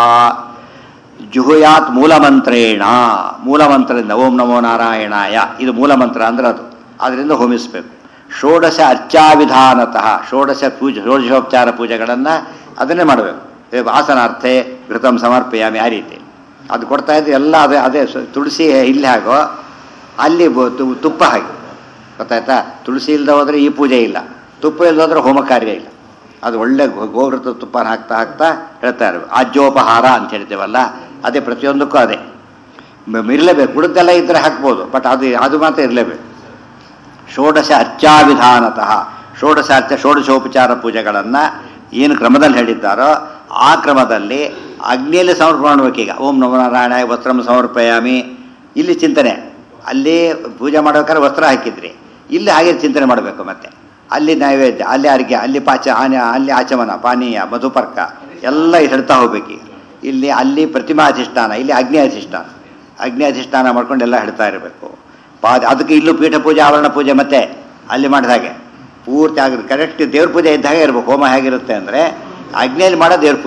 ಜುಹುಯಾತ್ ಮೂಲಮಂತ್ರೇಣ ಮೂಲಮಂತ್ರದಿಂದ ಓಂ ನಮೋ ನಾರಾಯಣಾಯ ಇದು ಮೂಲಮಂತ್ರ ಅಂದ್ರೆ ಅದು ಅದರಿಂದ ಹೋಮಿಸಬೇಕು ಷೋಡಶ ಅರ್ಚಾವಿಧಾನತಃ ಷೋಡಶ ಪೂಜೆ ಷೋಡಶೋಪಚಾರ ಪೂಜೆಗಳನ್ನು ಅದನ್ನೇ ಮಾಡಬೇಕು ಆಸನಾರ್ಥೆ ಘೃತಂ ಸಮರ್ಪಯಾಮಿ ಆ ರೀತಿ ಅದು ಕೊಡ್ತಾ ಇದ್ದು ಎಲ್ಲ ಅದೇ ಅದೇ ಸ- ತುಳಸಿ ಇಲ್ಲಿ ಹಾಗೋ ಅಲ್ಲಿ ಬ- ತು- ತುಪ್ಪ ಹಾಗೆ ಗೊತ್ತಾಯ್ತಾ ತುಳಸಿ ಇಲ್ಲದೆ ಹೋದರೆ ಈ ಪೂಜೆ ಇಲ್ಲ ತುಪ್ಪ ಇಲ್ಲದೆ ಹೋದ್ರೆ ಹೋಮ ಕಾರ್ಯ ಇಲ್ಲ ಅದು ಒಳ್ಳೆ ಗೋ- ಗೋಘೃತ ತುಪ್ಪನ ಹಾಕ್ತಾ ಹಾಕ್ತಾ ಹೇಳ್ತಾ ಇರಬೇಕು ಆಜ್ಯೋಪಹಾರ ಅಂತ ಹೇಳ್ತೇವಲ್ಲ ಅದೇ ಪ್ರತಿಯೊಂದಕ್ಕೂ ಅದೇ ಮ- ಇರಲೇಬೇಕು ಉಳಿದೆಲ್ಲ ಇದ್ದರೆ ಹಾಕ್ಬೋದು ಬಟ್ ಅದು ಅದು ಮಾತ್ರ ಇರಲೇಬೇಕು ಷೋಡಶ ಅರ್ಚಾವಿಧಾನತಃ ಷೋಡಶ ಅರ್ಚ ಷೋಡಶೋಪಚಾರ ಪೂಜೆಗಳನ್ನು ಏನು ಕ್ರಮದಲ್ಲಿ ಹೇಳಿದ್ದಾರೋ ಆ ಕ್ರಮದಲ್ಲಿ ಅಗ್ನಿಯಲ್ಲಿ ಸಮರ್ಪಣೆ ಮಾಡ್ಬೇಕೀಗ ಓಂ ನಮೋ ನಾರಾಯಣ ವಸ್ತ್ರಂ ಸಮರ್ಪಯಾಮಿ ಇಲ್ಲಿ ಚಿಂತನೆ ಅಲ್ಲಿ ಪೂಜೆ ಮಾಡ್ಬೇಕಾದ್ರೆ ವಸ್ತ್ರ ಹಾಕಿದ್ರಿ ಇಲ್ಲಿ ಹಾಗೆ ಚಿಂತನೆ ಮಾಡಬೇಕು ಮತ್ತೆ ಅಲ್ಲಿ ನೈವೇದ್ಯ ಅಲ್ಲಿ ಅರ್ಘ್ಯ ಅಲ್ಲಿ ಪಾಚ ಆನೆ ಅಲ್ಲಿ ಆಚಮನ ಪಾನೀಯ ಮಧುಪರ್ಕ ಎಲ್ಲ ಹೇಳ್ತಾ ಹೋಗ್ಬೇಕು ಇಲ್ಲಿ ಅಲ್ಲಿ ಪ್ರತಿಮಾ ಅಧಿಷ್ಠಾನ ಇಲ್ಲಿ ಅಗ್ನಿ ಅಧಿಷ್ಠಾನ ಅಗ್ನಿ ಅಧಿಷ್ಠಾನ ಮಾಡ್ಕೊಂಡು ಎಲ್ಲ ಹೇಳ್ತಾ ಇರಬೇಕು ಪಾದ ಅದಕ್ಕೆ ಇಲ್ಲೂ ಪೀಠ ಪೂಜೆ ಆವರಣ ಪೂಜೆ ಮತ್ತೆ ಅಲ್ಲಿ ಮಾಡಿದ ಹಾಗೆ ಪೂರ್ತಿ ಆಗ ಕರೆಕ್ಟ್ ದೇವ್ರ ಪೂಜೆ ಇದ್ದ ಹಾಗೆ ಇರಬೇಕು ಹೋಮ ಹೇಗಿರುತ್ತೆ ಅಂದರೆ ಅಗ್ನಿಯಲ್ಲಿ ಮಾಡೋ ದೇವ್ರ ಪೂಜೆ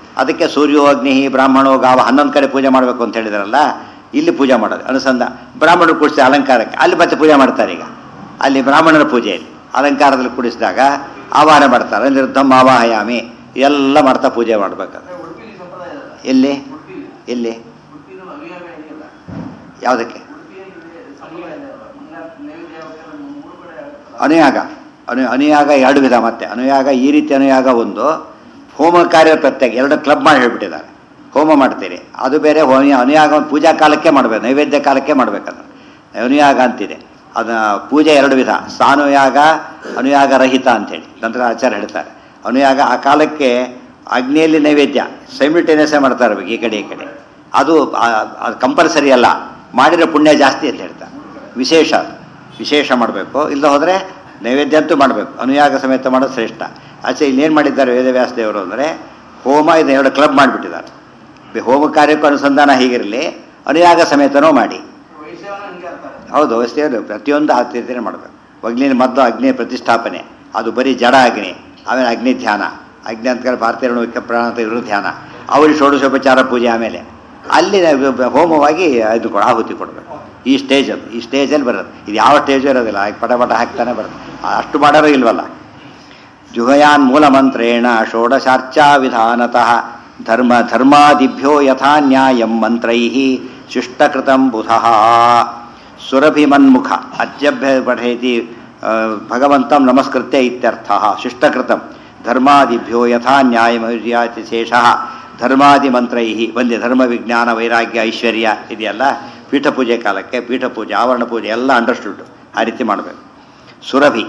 ಅದಕ್ಕೆ ಸೂರ್ಯೋ ಅಗ್ನಿ ಬ್ರಾಹ್ಮಣೋ ಗಾವ ಹನ್ನೊಂದು ಕಡೆ ಪೂಜೆ ಮಾಡಬೇಕು ಅಂತ ಹೇಳಿದಾರಲ್ಲ ಇಲ್ಲಿ ಪೂಜೆ ಮಾಡೋದು ಅನುಸಂಧ ಬ್ರಾಹ್ಮಣರು ಕೂಡಿಸಿ ಅಲಂಕಾರಕ್ಕೆ ಅಲ್ಲಿ ಮತ್ತೆ ಪೂಜೆ ಮಾಡ್ತಾರೆ ಈಗ ಅಲ್ಲಿ ಬ್ರಾಹ್ಮಣರ ಪೂಜೆಯಲ್ಲಿ ಅಲಂಕಾರದಲ್ಲಿ ಕೂಡಿಸಿದಾಗ ಆವಾಹನೆ ಮಾಡ್ತಾರೆ ನಿರ್ಧಮ್ ಆವಾಹಯಾಮಿ ಎಲ್ಲ ಮಾಡ್ತಾ ಪೂಜೆ ಮಾಡ್ಬೇಕಾದ್ರೆ ಉಡುಪಿಲಿ ಸಂಪ್ರದಾಯ ಅಲ್ಲ ಎಲ್ಲಿ ಉಡುಪಿಲಿ ಎಲ್ಲಿ ಉಡುಪಿನೂ ಅವಿಯಾಗ ಇದೆಯಲ್ಲ ಯಾವುದಕ್ಕೆ ಉಡುಪಿಯಲ್ಲಿ ಇದೆ ಸಂಪ್ರದಾಯ ಇದೆ ಅಲ್ವಾ? ಮುಂಗಾರು ನೈವೇದ್ಯ ಯಾವಾಗಾದ್ರೂ ಮೂರು ಕಡೆ ಆಗುತ್ತಲ್ಲ. ಅನುಯಾಗ ಅನು ಅನುಯಾಗ ಎರಡು ವಿಧ ಮತ್ತೆ ಅನುಯಾಗ ಈ ರೀತಿ ಅನುಯಾಗ ಒಂದು ಹೋಮ ಕಾರ್ಯ ಪ್ರತ್ಯೇಕ ಎರಡು ಕ್ಲಬ್ ಮಾಡಿ ಹೇಳ್ಬಿಟ್ಟಿದ್ದಾರೆ ಹೋಮ ಮಾಡ್ತೀರಿ ಅದು ಬೇರೆ ಹೋಮ ಅನುಯಾಗ ಒಂದು ಪೂಜಾ ಕಾಲಕ್ಕೆ ಮಾಡಬೇಕು ನೈವೇದ್ಯ ಕಾಲಕ್ಕೆ ಮಾಡ್ಬೇಕದು ಅನುಯಾಗ ಅಂತಿದೆ ಅದನ್ನ ಪೂಜೆ ಎರಡು ವಿಧ ಸಾನುಯಾಗ ಅನುಯಾಗ ರಹಿತ ಅಂತೇಳಿ ನಂತರ ಆಚಾರ್ಯ ಹೇಳ್ತಾರೆ ಅನುಯಾಗ ಆ ಕಾಲಕ್ಕೆ ಅಗ್ನಿಯಲ್ಲಿ ನೈವೇದ್ಯ ಸೈಮಿಲ್ಟೇನಿಯಸ್ ಮಾಡ್ತಾರೆ ಇವಾಗ ಈ ಕಡೆ ಈ ಕಡೆ ಅದು ಕಂಪಲ್ಸರಿ ಅಲ್ಲ ಮಾಡಿರೋ ಪುಣ್ಯ ಜಾಸ್ತಿ ಅಂತ ಹೇಳ್ತಾರೆ ವಿಶೇಷ ಅದು. ವಿಶೇಷ ಮಾಡಬೇಕು ಇಲ್ಲ ಹೋದರೆ ನೈವೇದ್ಯ ಅಂತೂ ಮಾಡಬೇಕು ಅನುಯಾಗ ಸಮೇತ ಮಾಡೋದು ಶ್ರೇಷ್ಠ ಆಚೆ ಇಲ್ಲೇನು ಮಾಡಿದ್ದಾರೆ ವೇದವ್ಯಾಸ ದೇವರು ಅಂದರೆ ಹೋಮ ಇದು ಎರಡು ಕ್ಲಬ್ ಮಾಡಿಬಿಟ್ಟಿದ್ದಾರೆ ಬೆ- ಹೋಮ ಕಾರ್ಯಕ್ಕೂ ಅನುಸಂಧಾನ ಹೀಗಿರಲಿ ಅನುಯಾಗ ಸಮೇತನೂ ಮಾಡಿ ವೈಷ್ಣವನ ಹಂಗೆ ಅಂತಾರೆ ಹೌದು ವ್ಯವಸ್ಥೆಯಲ್ಲಿ ಪ್ರತಿಯೊಂದು ಆ ರೀತಿಯೇ ಮಾಡಬೇಕು ಅಗ್ನಿ ಮೊದಲು ಅಗ್ನಿ ಪ್ರತಿಷ್ಠಾಪನೆ ಅದು ಬರೀ ಜಡ ಅಗ್ನಿ ಆಮೇಲೆ ಅಗ್ನಿ ಧ್ಯಾನ ಅಗ್ನಿ ಅಂತ ಭಾರತೀಯ ಪ್ರಾಣ ಅಂತ ಇರೋ ಧ್ಯಾನ ಅವಳಿ ಷೋಡಶೋಪಚಾರ ಪೂಜೆ ಆಮೇಲೆ ಅಲ್ಲಿ ನಾವು ಬ- ಹೋಮವಾಗಿ ಇದು ಕೊಡ ಆಹುತಿ ಕೊಡಬೇಕು ಈ ಸ್ಟೇಜ್ ಅದು ಈ ಸ್ಟೇಜಲ್ಲಿ ಬರೋದು ಇದು ಯಾವ ಸ್ಟೇಜು ಇರೋದಿಲ್ಲ ಹಾಗೆ ಪಟ ಪಟ ಹಾಕ್ತಾನೆ ಬರುತ್ತೆ ಅಷ್ಟು ಮಾಡೋರು ಇಲ್ವಲ್ಲ ಜುಹಯಾನ್ ಮೂಲಮಂತ್ರೇಣ ಷೋಡಶಾರ್ಚಾ ವಿಧಾನತಃ ಧರ್ಮ ಧರ್ಮಾದಿಭ್ಯೋ ಯಥಾ ನ್ಯಾಯಂ ಮಂತ್ರೈ ಶಿಷ್ಟಕೃತಂ ಬುಧಃ ಸುರಭಿಮನ್ಮುಖ ಅತ್ಯಭ್ಯ ಪಠೇತಿ ಆ, ಭಗವಂತಂ ನಮಸ್ಕೃತ್ಯ ಇತ್ಯರ್ಥ ಶಿಷ್ಟಕೃತಂ ಧರ್ಮಾದಿಭ್ಯೋ ಯಥಾ ನ್ಯಾಯಮರ್ಯಾತಿ ಶೇಷ ಧರ್ಮಾದಿ ಮಂತ್ರೈ ಬಂದೆ ಧರ್ಮ ವಿಜ್ಞಾನ ವೈರಾಗ್ಯ ಐಶ್ವರ್ಯ ಇದೆಯಲ್ಲ ಪೀಠ ಪೂಜೆ ಕಾಲಕ್ಕೆ ಪೀಠ ಪೂಜೆ ಆವರಣ ಪೂಜೆ ಎಲ್ಲ ಅಂಡರ್ಸ್ಟುಡ್ ಆ ರೀತಿ ಮಾಡಬೇಕು ಸುರಭಿ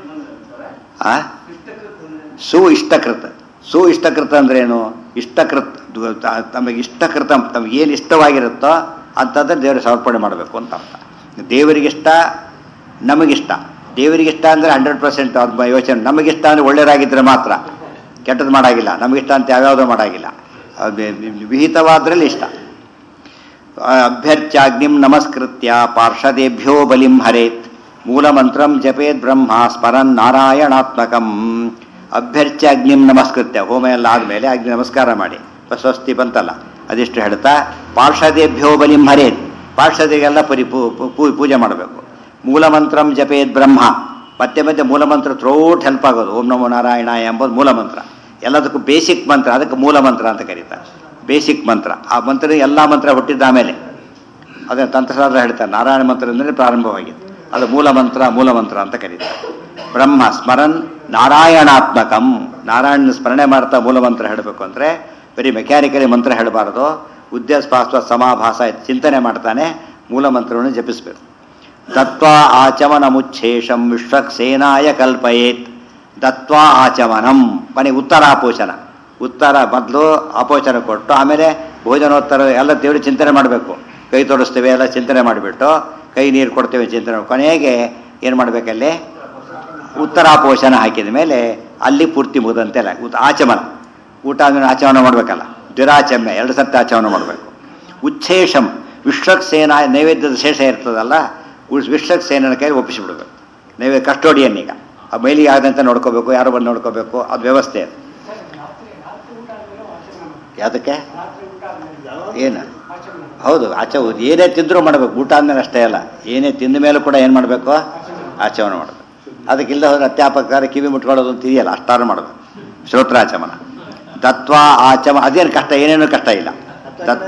ಆ ಸು ಇಷ್ಟಕೃತ ಸು ಇಷ್ಟಕೃತ ಅಂದ್ರೇನು ಇಷ್ಟಕೃತ್ ದು- ತ- ತಮಗೆ ಇಷ್ಟಕೃತ ತಮಗೆ ಏನು ಇಷ್ಟವಾಗಿರುತ್ತೋ ಅಂತಂದ್ರೆ ದೇವರಿಗೆ ಸಮರ್ಪಣೆ ಮಾಡಬೇಕು ಅಂತ ಅರ್ಥ ದೇವರಿಗಿಷ್ಟ ನಮಗಿಷ್ಟ ದೇವರಿಗಿಷ್ಟ ಅಂದರೆ ಹಂಡ್ರೆಡ್ ಪರ್ಸೆಂಟ್ ಅದು ಯೋಚನೆ ನಮಗಿಷ್ಟ ಅಂದರೆ ಒಳ್ಳೆಯದಾಗಿದ್ದರೆ ಮಾತ್ರ ಕೆಟ್ಟದ್ದು ಮಾಡಾಗಿಲ್ಲ ನಮಗಿಷ್ಟ ಅಂತ ಯಾವ್ಯಾವುದೋ ಮಾಡಾಗಿಲ್ಲ ಅದು ವಿ- ವಿಹಿತವಾದ್ರಲ್ಲಿ ಇಷ್ಟ ಅಭ್ಯರ್ಚಾಗ್ನಿಂ ನಮಸ್ಕೃತ್ಯ ಪಾರ್ಷದೇಭ್ಯೋ ಬಲಿಂ ಹರೇತ್ ಮೂಲಮಂತ್ರಂ ಜಪೇದ್ ಬ್ರಹ್ಮ ಸ್ಮರನ್ ನಾರಾಯಣಾತ್ಮಕಂ ಅಭ್ಯರ್ಚ್ಯ ಅಗ್ನಿಂ ನಮಸ್ಕೃತ್ಯ ಹೋಮ ಎಲ್ಲ ಆದಮೇಲೆ ಅಗ್ನಿ ನಮಸ್ಕಾರ ಮಾಡಿ ಸ್ವಸ್ತಿ ಬಂತಲ್ಲ ಅದಿಷ್ಟು ಹೇಳ್ತಾ ಪಾರ್ಷದೇಭ್ಯೋ ಬಲಿಂ ಹರೇತ್ ಪಾರ್ಷದಿಗೆಲ್ಲ ಪರಿ ಪೂ- ಪೂ- ಪೂಜೆ ಮಾಡಬೇಕು ಮೂಲಮಂತ್ರಂ ಜಪೇದ್ ಬ್ರಹ್ಮ ಮತ್ತೆ ಮತ್ತೆ ಮೂಲಮಂತ್ರ ಥ್ರೋಟ್ ಹೆಲ್ಪ್ ಆಗೋದು ಓಂ ನಮೋ ನಾರಾಯಣ ಎಂಬುದು ಮೂಲಮಂತ್ರ ಎಲ್ಲದಕ್ಕೂ ಬೇಸಿಕ್ ಮಂತ್ರ ಅದಕ್ಕೆ ಮೂಲ ಮಂತ್ರ ಅಂತ ಕರೀತಾರೆ ಬೇಸಿಕ್ ಮಂತ್ರ ಆ ಮಂತ್ರ ಎಲ್ಲ ಮಂತ್ರ ಹುಟ್ಟಿದ್ದ ಆಮೇಲೆ ಅದೇ ತಂತ್ರಶಾಸ್ತ್ರ ಹೇಳ್ತಾರೆ ನಾರಾಯಣ ಮಂತ್ರದಿಂದಲೇ ಪ್ರಾರಂಭವಾಗಿದೆ ಅದು ಮೂಲ ಮಂತ್ರ ಮೂಲ ಮಂತ್ರ ಅಂತ ಕರೀತಾರೆ ಬ್ರಹ್ಮ ಸ್ಮರನ್ ನಾರಾಯಣಾತ್ಮಕಂ ನಾರಾಯಣನ ಸ್ಮರಣೆ ಮಾಡ್ತಾ ಮೂಲ ಮಂತ್ರ ಹೇಳಬೇಕು ಅಂದರೆ ಬರೀ ಮೆಕ್ಯಾನಿಕಲಿ ಮಂತ್ರ ಹೇಳಬಾರದು ಉದ್ಯಸ್ಪಾಸ್ವ ಸಮಾಭಾಸ ಇದ್ ಚಿಂತನೆ ಮಾಡ್ತಾನೆ ಮೂಲ ಮಂತ್ರವನ್ನು ಜಪಿಸಬೇಕು ದತ್ವಾ ಆಚಮನ ಮುಚ್ಛೇಷಂ ವಿಶ್ವಕ್ಸೇನಾಯ ಕಲ್ಪಯೇತ್ ದತ್ವಾ ಆಚಮನಂ ಮನೆ ಉತ್ತರಾಪೋಷಣ ಉತ್ತರ ಮೊದಲು ಅಪೋಚನ ಕೊಟ್ಟು ಆಮೇಲೆ ಭೋಜನೋತ್ತರ ಎಲ್ಲ ದೇವರು ಚಿಂತನೆ ಮಾಡಬೇಕು ಕೈ ತೋರಿಸ್ತೇವೆ ಎಲ್ಲ ಚಿಂತನೆ ಮಾಡಿಬಿಟ್ಟು ಕೈ ನೀರು ಕೊಡ್ತೇವೆ ಚಿಂತನೆ ಮಾಡಿ- ಕೊನೆಗೆ ಏನು ಮಾಡಬೇಕಲ್ಲಿ ಉತ್ತರಾಪೋಷಣ ಹಾಕಿದ ಮೇಲೆ ಅಲ್ಲಿ ಪೂರ್ತಿ ಮುಗಿದಂತೆ ಅಲ್ಲ ಉತ್ ಆಚಮನ ಊಟ ಆದ್ಮೇಲೆ ಆಚಮನ ಮಾಡಬೇಕಲ್ಲ ದ್ವಿರಾಚಮ್ಯ ಎರಡು ಸತ್ತ ಆಚಮನ ಮಾಡಬೇಕು ಉಚ್ಛೇಷಂ ವಿಶ್ವಕ್ಸೇನ ನೈವೇದ್ಯದ ಶೇಷ ಇರ್ತದಲ್ಲ ಉಳ್- ವಿಶ್ವಕ್ಸೇನನ ಕೈ ಒಪ್ಪಿಸಿಬಿಡ್ಬೇಕು ನೈವೇದ್ಯ ಕಸ್ಟೋಡಿಯನ್ ಈಗ ಆ ಮೈಲಿಗೆ ಆಗದಂತೆ ನೋಡ್ಕೋಬೇಕು ಯಾರು ಬಂದು ನೋಡ್ಕೋಬೇಕು ಅದು ವ್ಯವಸ್ಥೆ ಅದು ಯಾವುದಕ್ಕೆ ಏನು ಹೌದು ಆಚೆ ಹೋದ್- ಏನೇ ತಿಂದರೂ ಮಾಡಬೇಕು ಊಟ ಆದ್ಮೇಲೆ ಅಷ್ಟೇ ಅಲ್ಲ ಏನೇ ತಿಂದ ಮೇಲೂ ಕೂಡ ಏನು ಮಾಡಬೇಕು ಆಚಮನ ಮಾಡಬೇಕು ಅದಕ್ಕಿಲ್ಲ ಹೋದ್ರೆ ಅಧ್ಯಾಪಕರ ಕಿವಿ ಮುಟ್ಕೊಳ್ಳೋದು ಅಂತ ಇದೆಯಲ್ಲ ಅಷ್ಟಾರು ಮಾಡಬೇಕು ಶ್ರೋತ್ರಾಚಮನ ದತ್ವ ಆಚಮ ಅದೇನು ಕಷ್ಟ ಏನೇನು ಕಷ್ಟ ಇಲ್ಲ ದತ್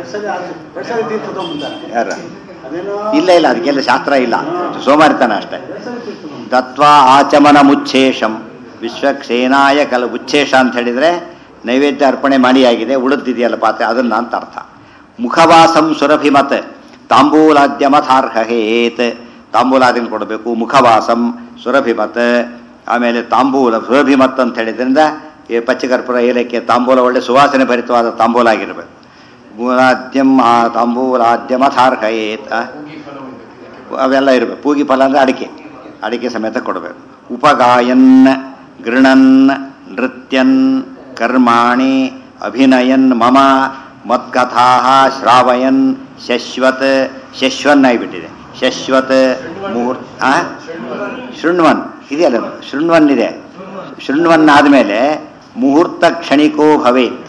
ಯಾರ ಇಲ್ಲ ಇಲ್ಲ ಅದಕ್ಕೆಲ್ಲ ಶಾಸ್ತ್ರ ಇಲ್ಲ ಸೋಮಾರಿತನ ಅಷ್ಟೇ ದತ್ವ ಆಚಮನ ಮುಚ್ಛೇಷಂ ವಿಶ್ವಕ್ಷೇನಾಯ ಕಲ ಉಚ್ಛೇಷ ಅಂತ ಹೇಳಿದರೆ ನೈವೇದ್ಯ ಅರ್ಪಣೆ ಮಾಡಿ ಆಗಿದೆ ಉಳಿದಿದೆಯಲ್ಲ ಪಾತ್ರೆ ಅದನ್ನ ಅಂತ ಅರ್ಥ ಮುಖವಾಸಂ ಸುರಭಿಮತ್ ತಾಂಬೂಲಾದ್ಯಮಥಾರ್ಹೇತ್ ತಾಂಬೂಲಾದಿನ ಕೊಡಬೇಕು ಮುಖವಾಸಂ ಸುರಭಿಮತ್ ಆಮೇಲೆ ತಾಂಬೂಲ ಸುರಭಿಮತ್ ಅಂತ ಹೇಳಿದ್ರಿಂದ ಈ ಪಚ್ಚಕರ್ಪೂರ ಏಲಕ್ಕೆ ತಾಂಬೂಲ ಒಳ್ಳೆ ಸುವಾಸನೆ ಭರಿತವಾದ ತಾಂಬೂಲ ಆಗಿರಬೇಕು ಮೂಲಾದ್ಯಂ ಆ ತಾಂಬೂಲಾದ್ಯಮಥಾರ್ಹಯೇತ್ ಆ? ಅವೆಲ್ಲ ಇರಬೇಕು ಪೂಗಿ ಫಲ ಅಂದರೆ ಅಡಿಕೆ ಅಡಿಕೆ ಸಮೇತ ಕೊಡಬೇಕು ಉಪಗಾಯನ್ ಗೃಣನ್ ನೃತ್ಯನ್ ಕರ್ಮಾಣಿ ಅಭಿನಯನ್ ಮಮ ಮತ್ಕಥಾ ಶ್ರಾವಯನ್ ಶಶ್ವತ್ ಶಶ್ವನ್ ಆಗಿಬಿಟ್ಟಿದೆ ಶಶ್ವತ್ ಮುಹೂರ್ತ ಆ? ಶೃಣ್ವನ್ ಇದೆಯಲ್ಲ ಶೃಣ್ವನ್ ಇದೆ ಶೃಣ್ವನ್ ಆದಮೇಲೆ ಮುಹೂರ್ತ ಕ್ಷಣಿಕೋ ಭವೇತ್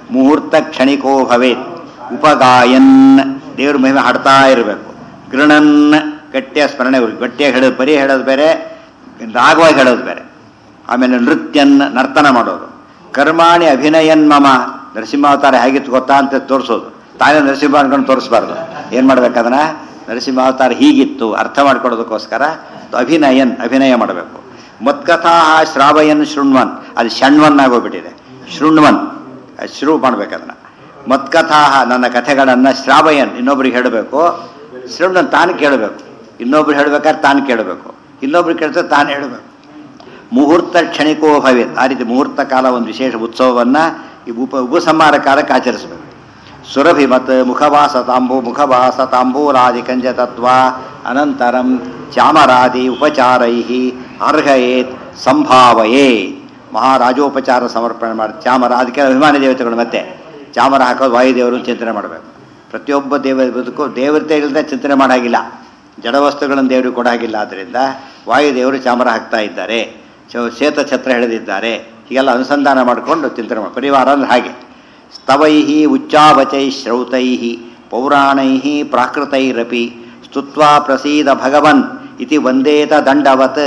ಮುಹೂರ್ತ ಕ್ಷಣಿಕೋ ಭವೇತ್ ಉಪಗಾಯನ್ ದೇವ್ರ ಮಹಿಮೆ ಹಾಡ್ತಾ ಇರಬೇಕು ಗೃಣನ್ ಗಟ್ಟಿಯ ಸ್ಮರಣೆ ಗಟ್ಟಿಯಾಗಿ ಹೇಳೋದು ಬರೀ ಹೇಳೋದು ಬೇರೆ ರಾಗವಾಗಿ ಹೇಳೋದು ಬೇರೆ ಆಮೇಲೆ ನೃತ್ಯನ್ ನರ್ತನ ಮಾಡೋದು ಕರ್ಮಾಣಿ ಅಭಿನಯನ್ ಮಮ ನರಸಿಂಹಾವತಾರ ಹೇಗಿತ್ತು ಗೊತ್ತಾ ಅಂತ ತೋರಿಸೋದು ತಾನೇ ನರಸಿಂಹ ಅನ್ಕೊಂಡು ತೋರಿಸ್ಬಾರ್ದು ಏನು ಮಾಡ್ಬೇಕದನ್ನ ನರಸಿಂಹಾವತಾರ ಹೀಗಿತ್ತು ಅರ್ಥ ಮಾಡ್ಕೊಳ್ಳೋದಕ್ಕೋಸ್ಕರ ಅಭಿನಯನ್ ಅಭಿನಯ ಮಾಡಬೇಕು ಮತ್ಕಥಾ ಶ್ರಾವಯನ್ ಶೃಣ್ವನ್ ಅದು ಷಣ್ವನ್ ಆಗೋಗ್ಬಿಟ್ಟಿದೆ ಶೃಣ್ವನ್ ಶ್ರೂ ಮಾಡ್ಬೇಕದನ್ನ ಮತ್ಕಥಾ ನನ್ನ ಕಥೆಗಳನ್ನು ಶ್ರಾವಯನ್ ಇನ್ನೊಬ್ರಿಗೆ ಹೇಳಬೇಕು ಶೃಣ್ವನ್ ತಾನು ಕೇಳಬೇಕು ಇನ್ನೊಬ್ರು ಹೇಳ್ಬೇಕಾದ್ರೆ ತಾನು ಕೇಳಬೇಕು ಇನ್ನೊಬ್ರು ಕೇಳ್ತಾರೆ ತಾನು ಹೇಳಬೇಕು ಮುಹೂರ್ತ ಕ್ಷಣಿಕೋ ಭವೇತ್ ಆ ರೀತಿ ಮುಹೂರ್ತ ಕಾಲ ಒಂದು ವಿಶೇಷ ಉತ್ಸವವನ್ನು ಈ ಉಪ ಉಪಸಂಹಾರ ಕಾಲಕ್ಕೆ ಆಚರಿಸಬೇಕು ಸುರಭಿ ಮತ್ ಮುಖವಾಸ ತಾಂಬೂ ಮುಖವಾಸ ತಾಂಬೂಲಾದಿ ಕಂಜ ತತ್ವ ಅನಂತರಂ ಚಾಮರಾದಿ ಉಪಚಾರೈ ಅರ್ಹಯೇತ್ ಸಂಭಾವಯೇ ಮಹಾರಾಜೋಪಚಾರ ಸಮರ್ಪಣೆ ಮಾಡಿ ಚಾಮರ ಅದಕ್ಕೆ ಅಭಿಮಾನಿ ದೇವತೆಗಳು ಮತ್ತೆ ಚಾಮರ ಹಾಕೋದು ವಾಯುದೇವರು ಚಿಂತನೆ ಮಾಡಬೇಕು ಪ್ರತಿಯೊಬ್ಬ ದೇವ ಬದುಕು ದೇವತೆ ಇಲ್ಲದೆ ಚಿಂತನೆ ಮಾಡಾಗಿಲ್ಲ ಜಡವಸ್ತುಗಳನ್ನು ದೇವರಿಗೆ ಕೊಡಾಗಿಲ್ಲ ಆದ್ದರಿಂದ ವಾಯುದೇವರು ಚಾಮರ ಹಾಕ್ತಾ ಇದ್ದಾರೆ ಚ- ಶ್ವೇತ ಛತ್ರ ಹಿಡಿದಿದ್ದಾರೆ ಹೀಗೆಲ್ಲ ಅನುಸಂಧಾನ ಮಾಡಿಕೊಂಡು ಚಿಂತನೆ ಮಾಡಿ ಪರಿವಾರ ಅಂದ್ರೆ ಹಾಗೆ ಸ್ತವೈ ಉಚ್ಚಾವಚೈ ಶ್ರೌತೈ ಪೌರಾಣೈ ಪ್ರಾಕೃತೈರಪಿ ಸ್ತುತ್ವಾ ಪ್ರಸೀದ ಭಗವನ್ ಇತಿ ವಂದೇತ ದಂಡವತ್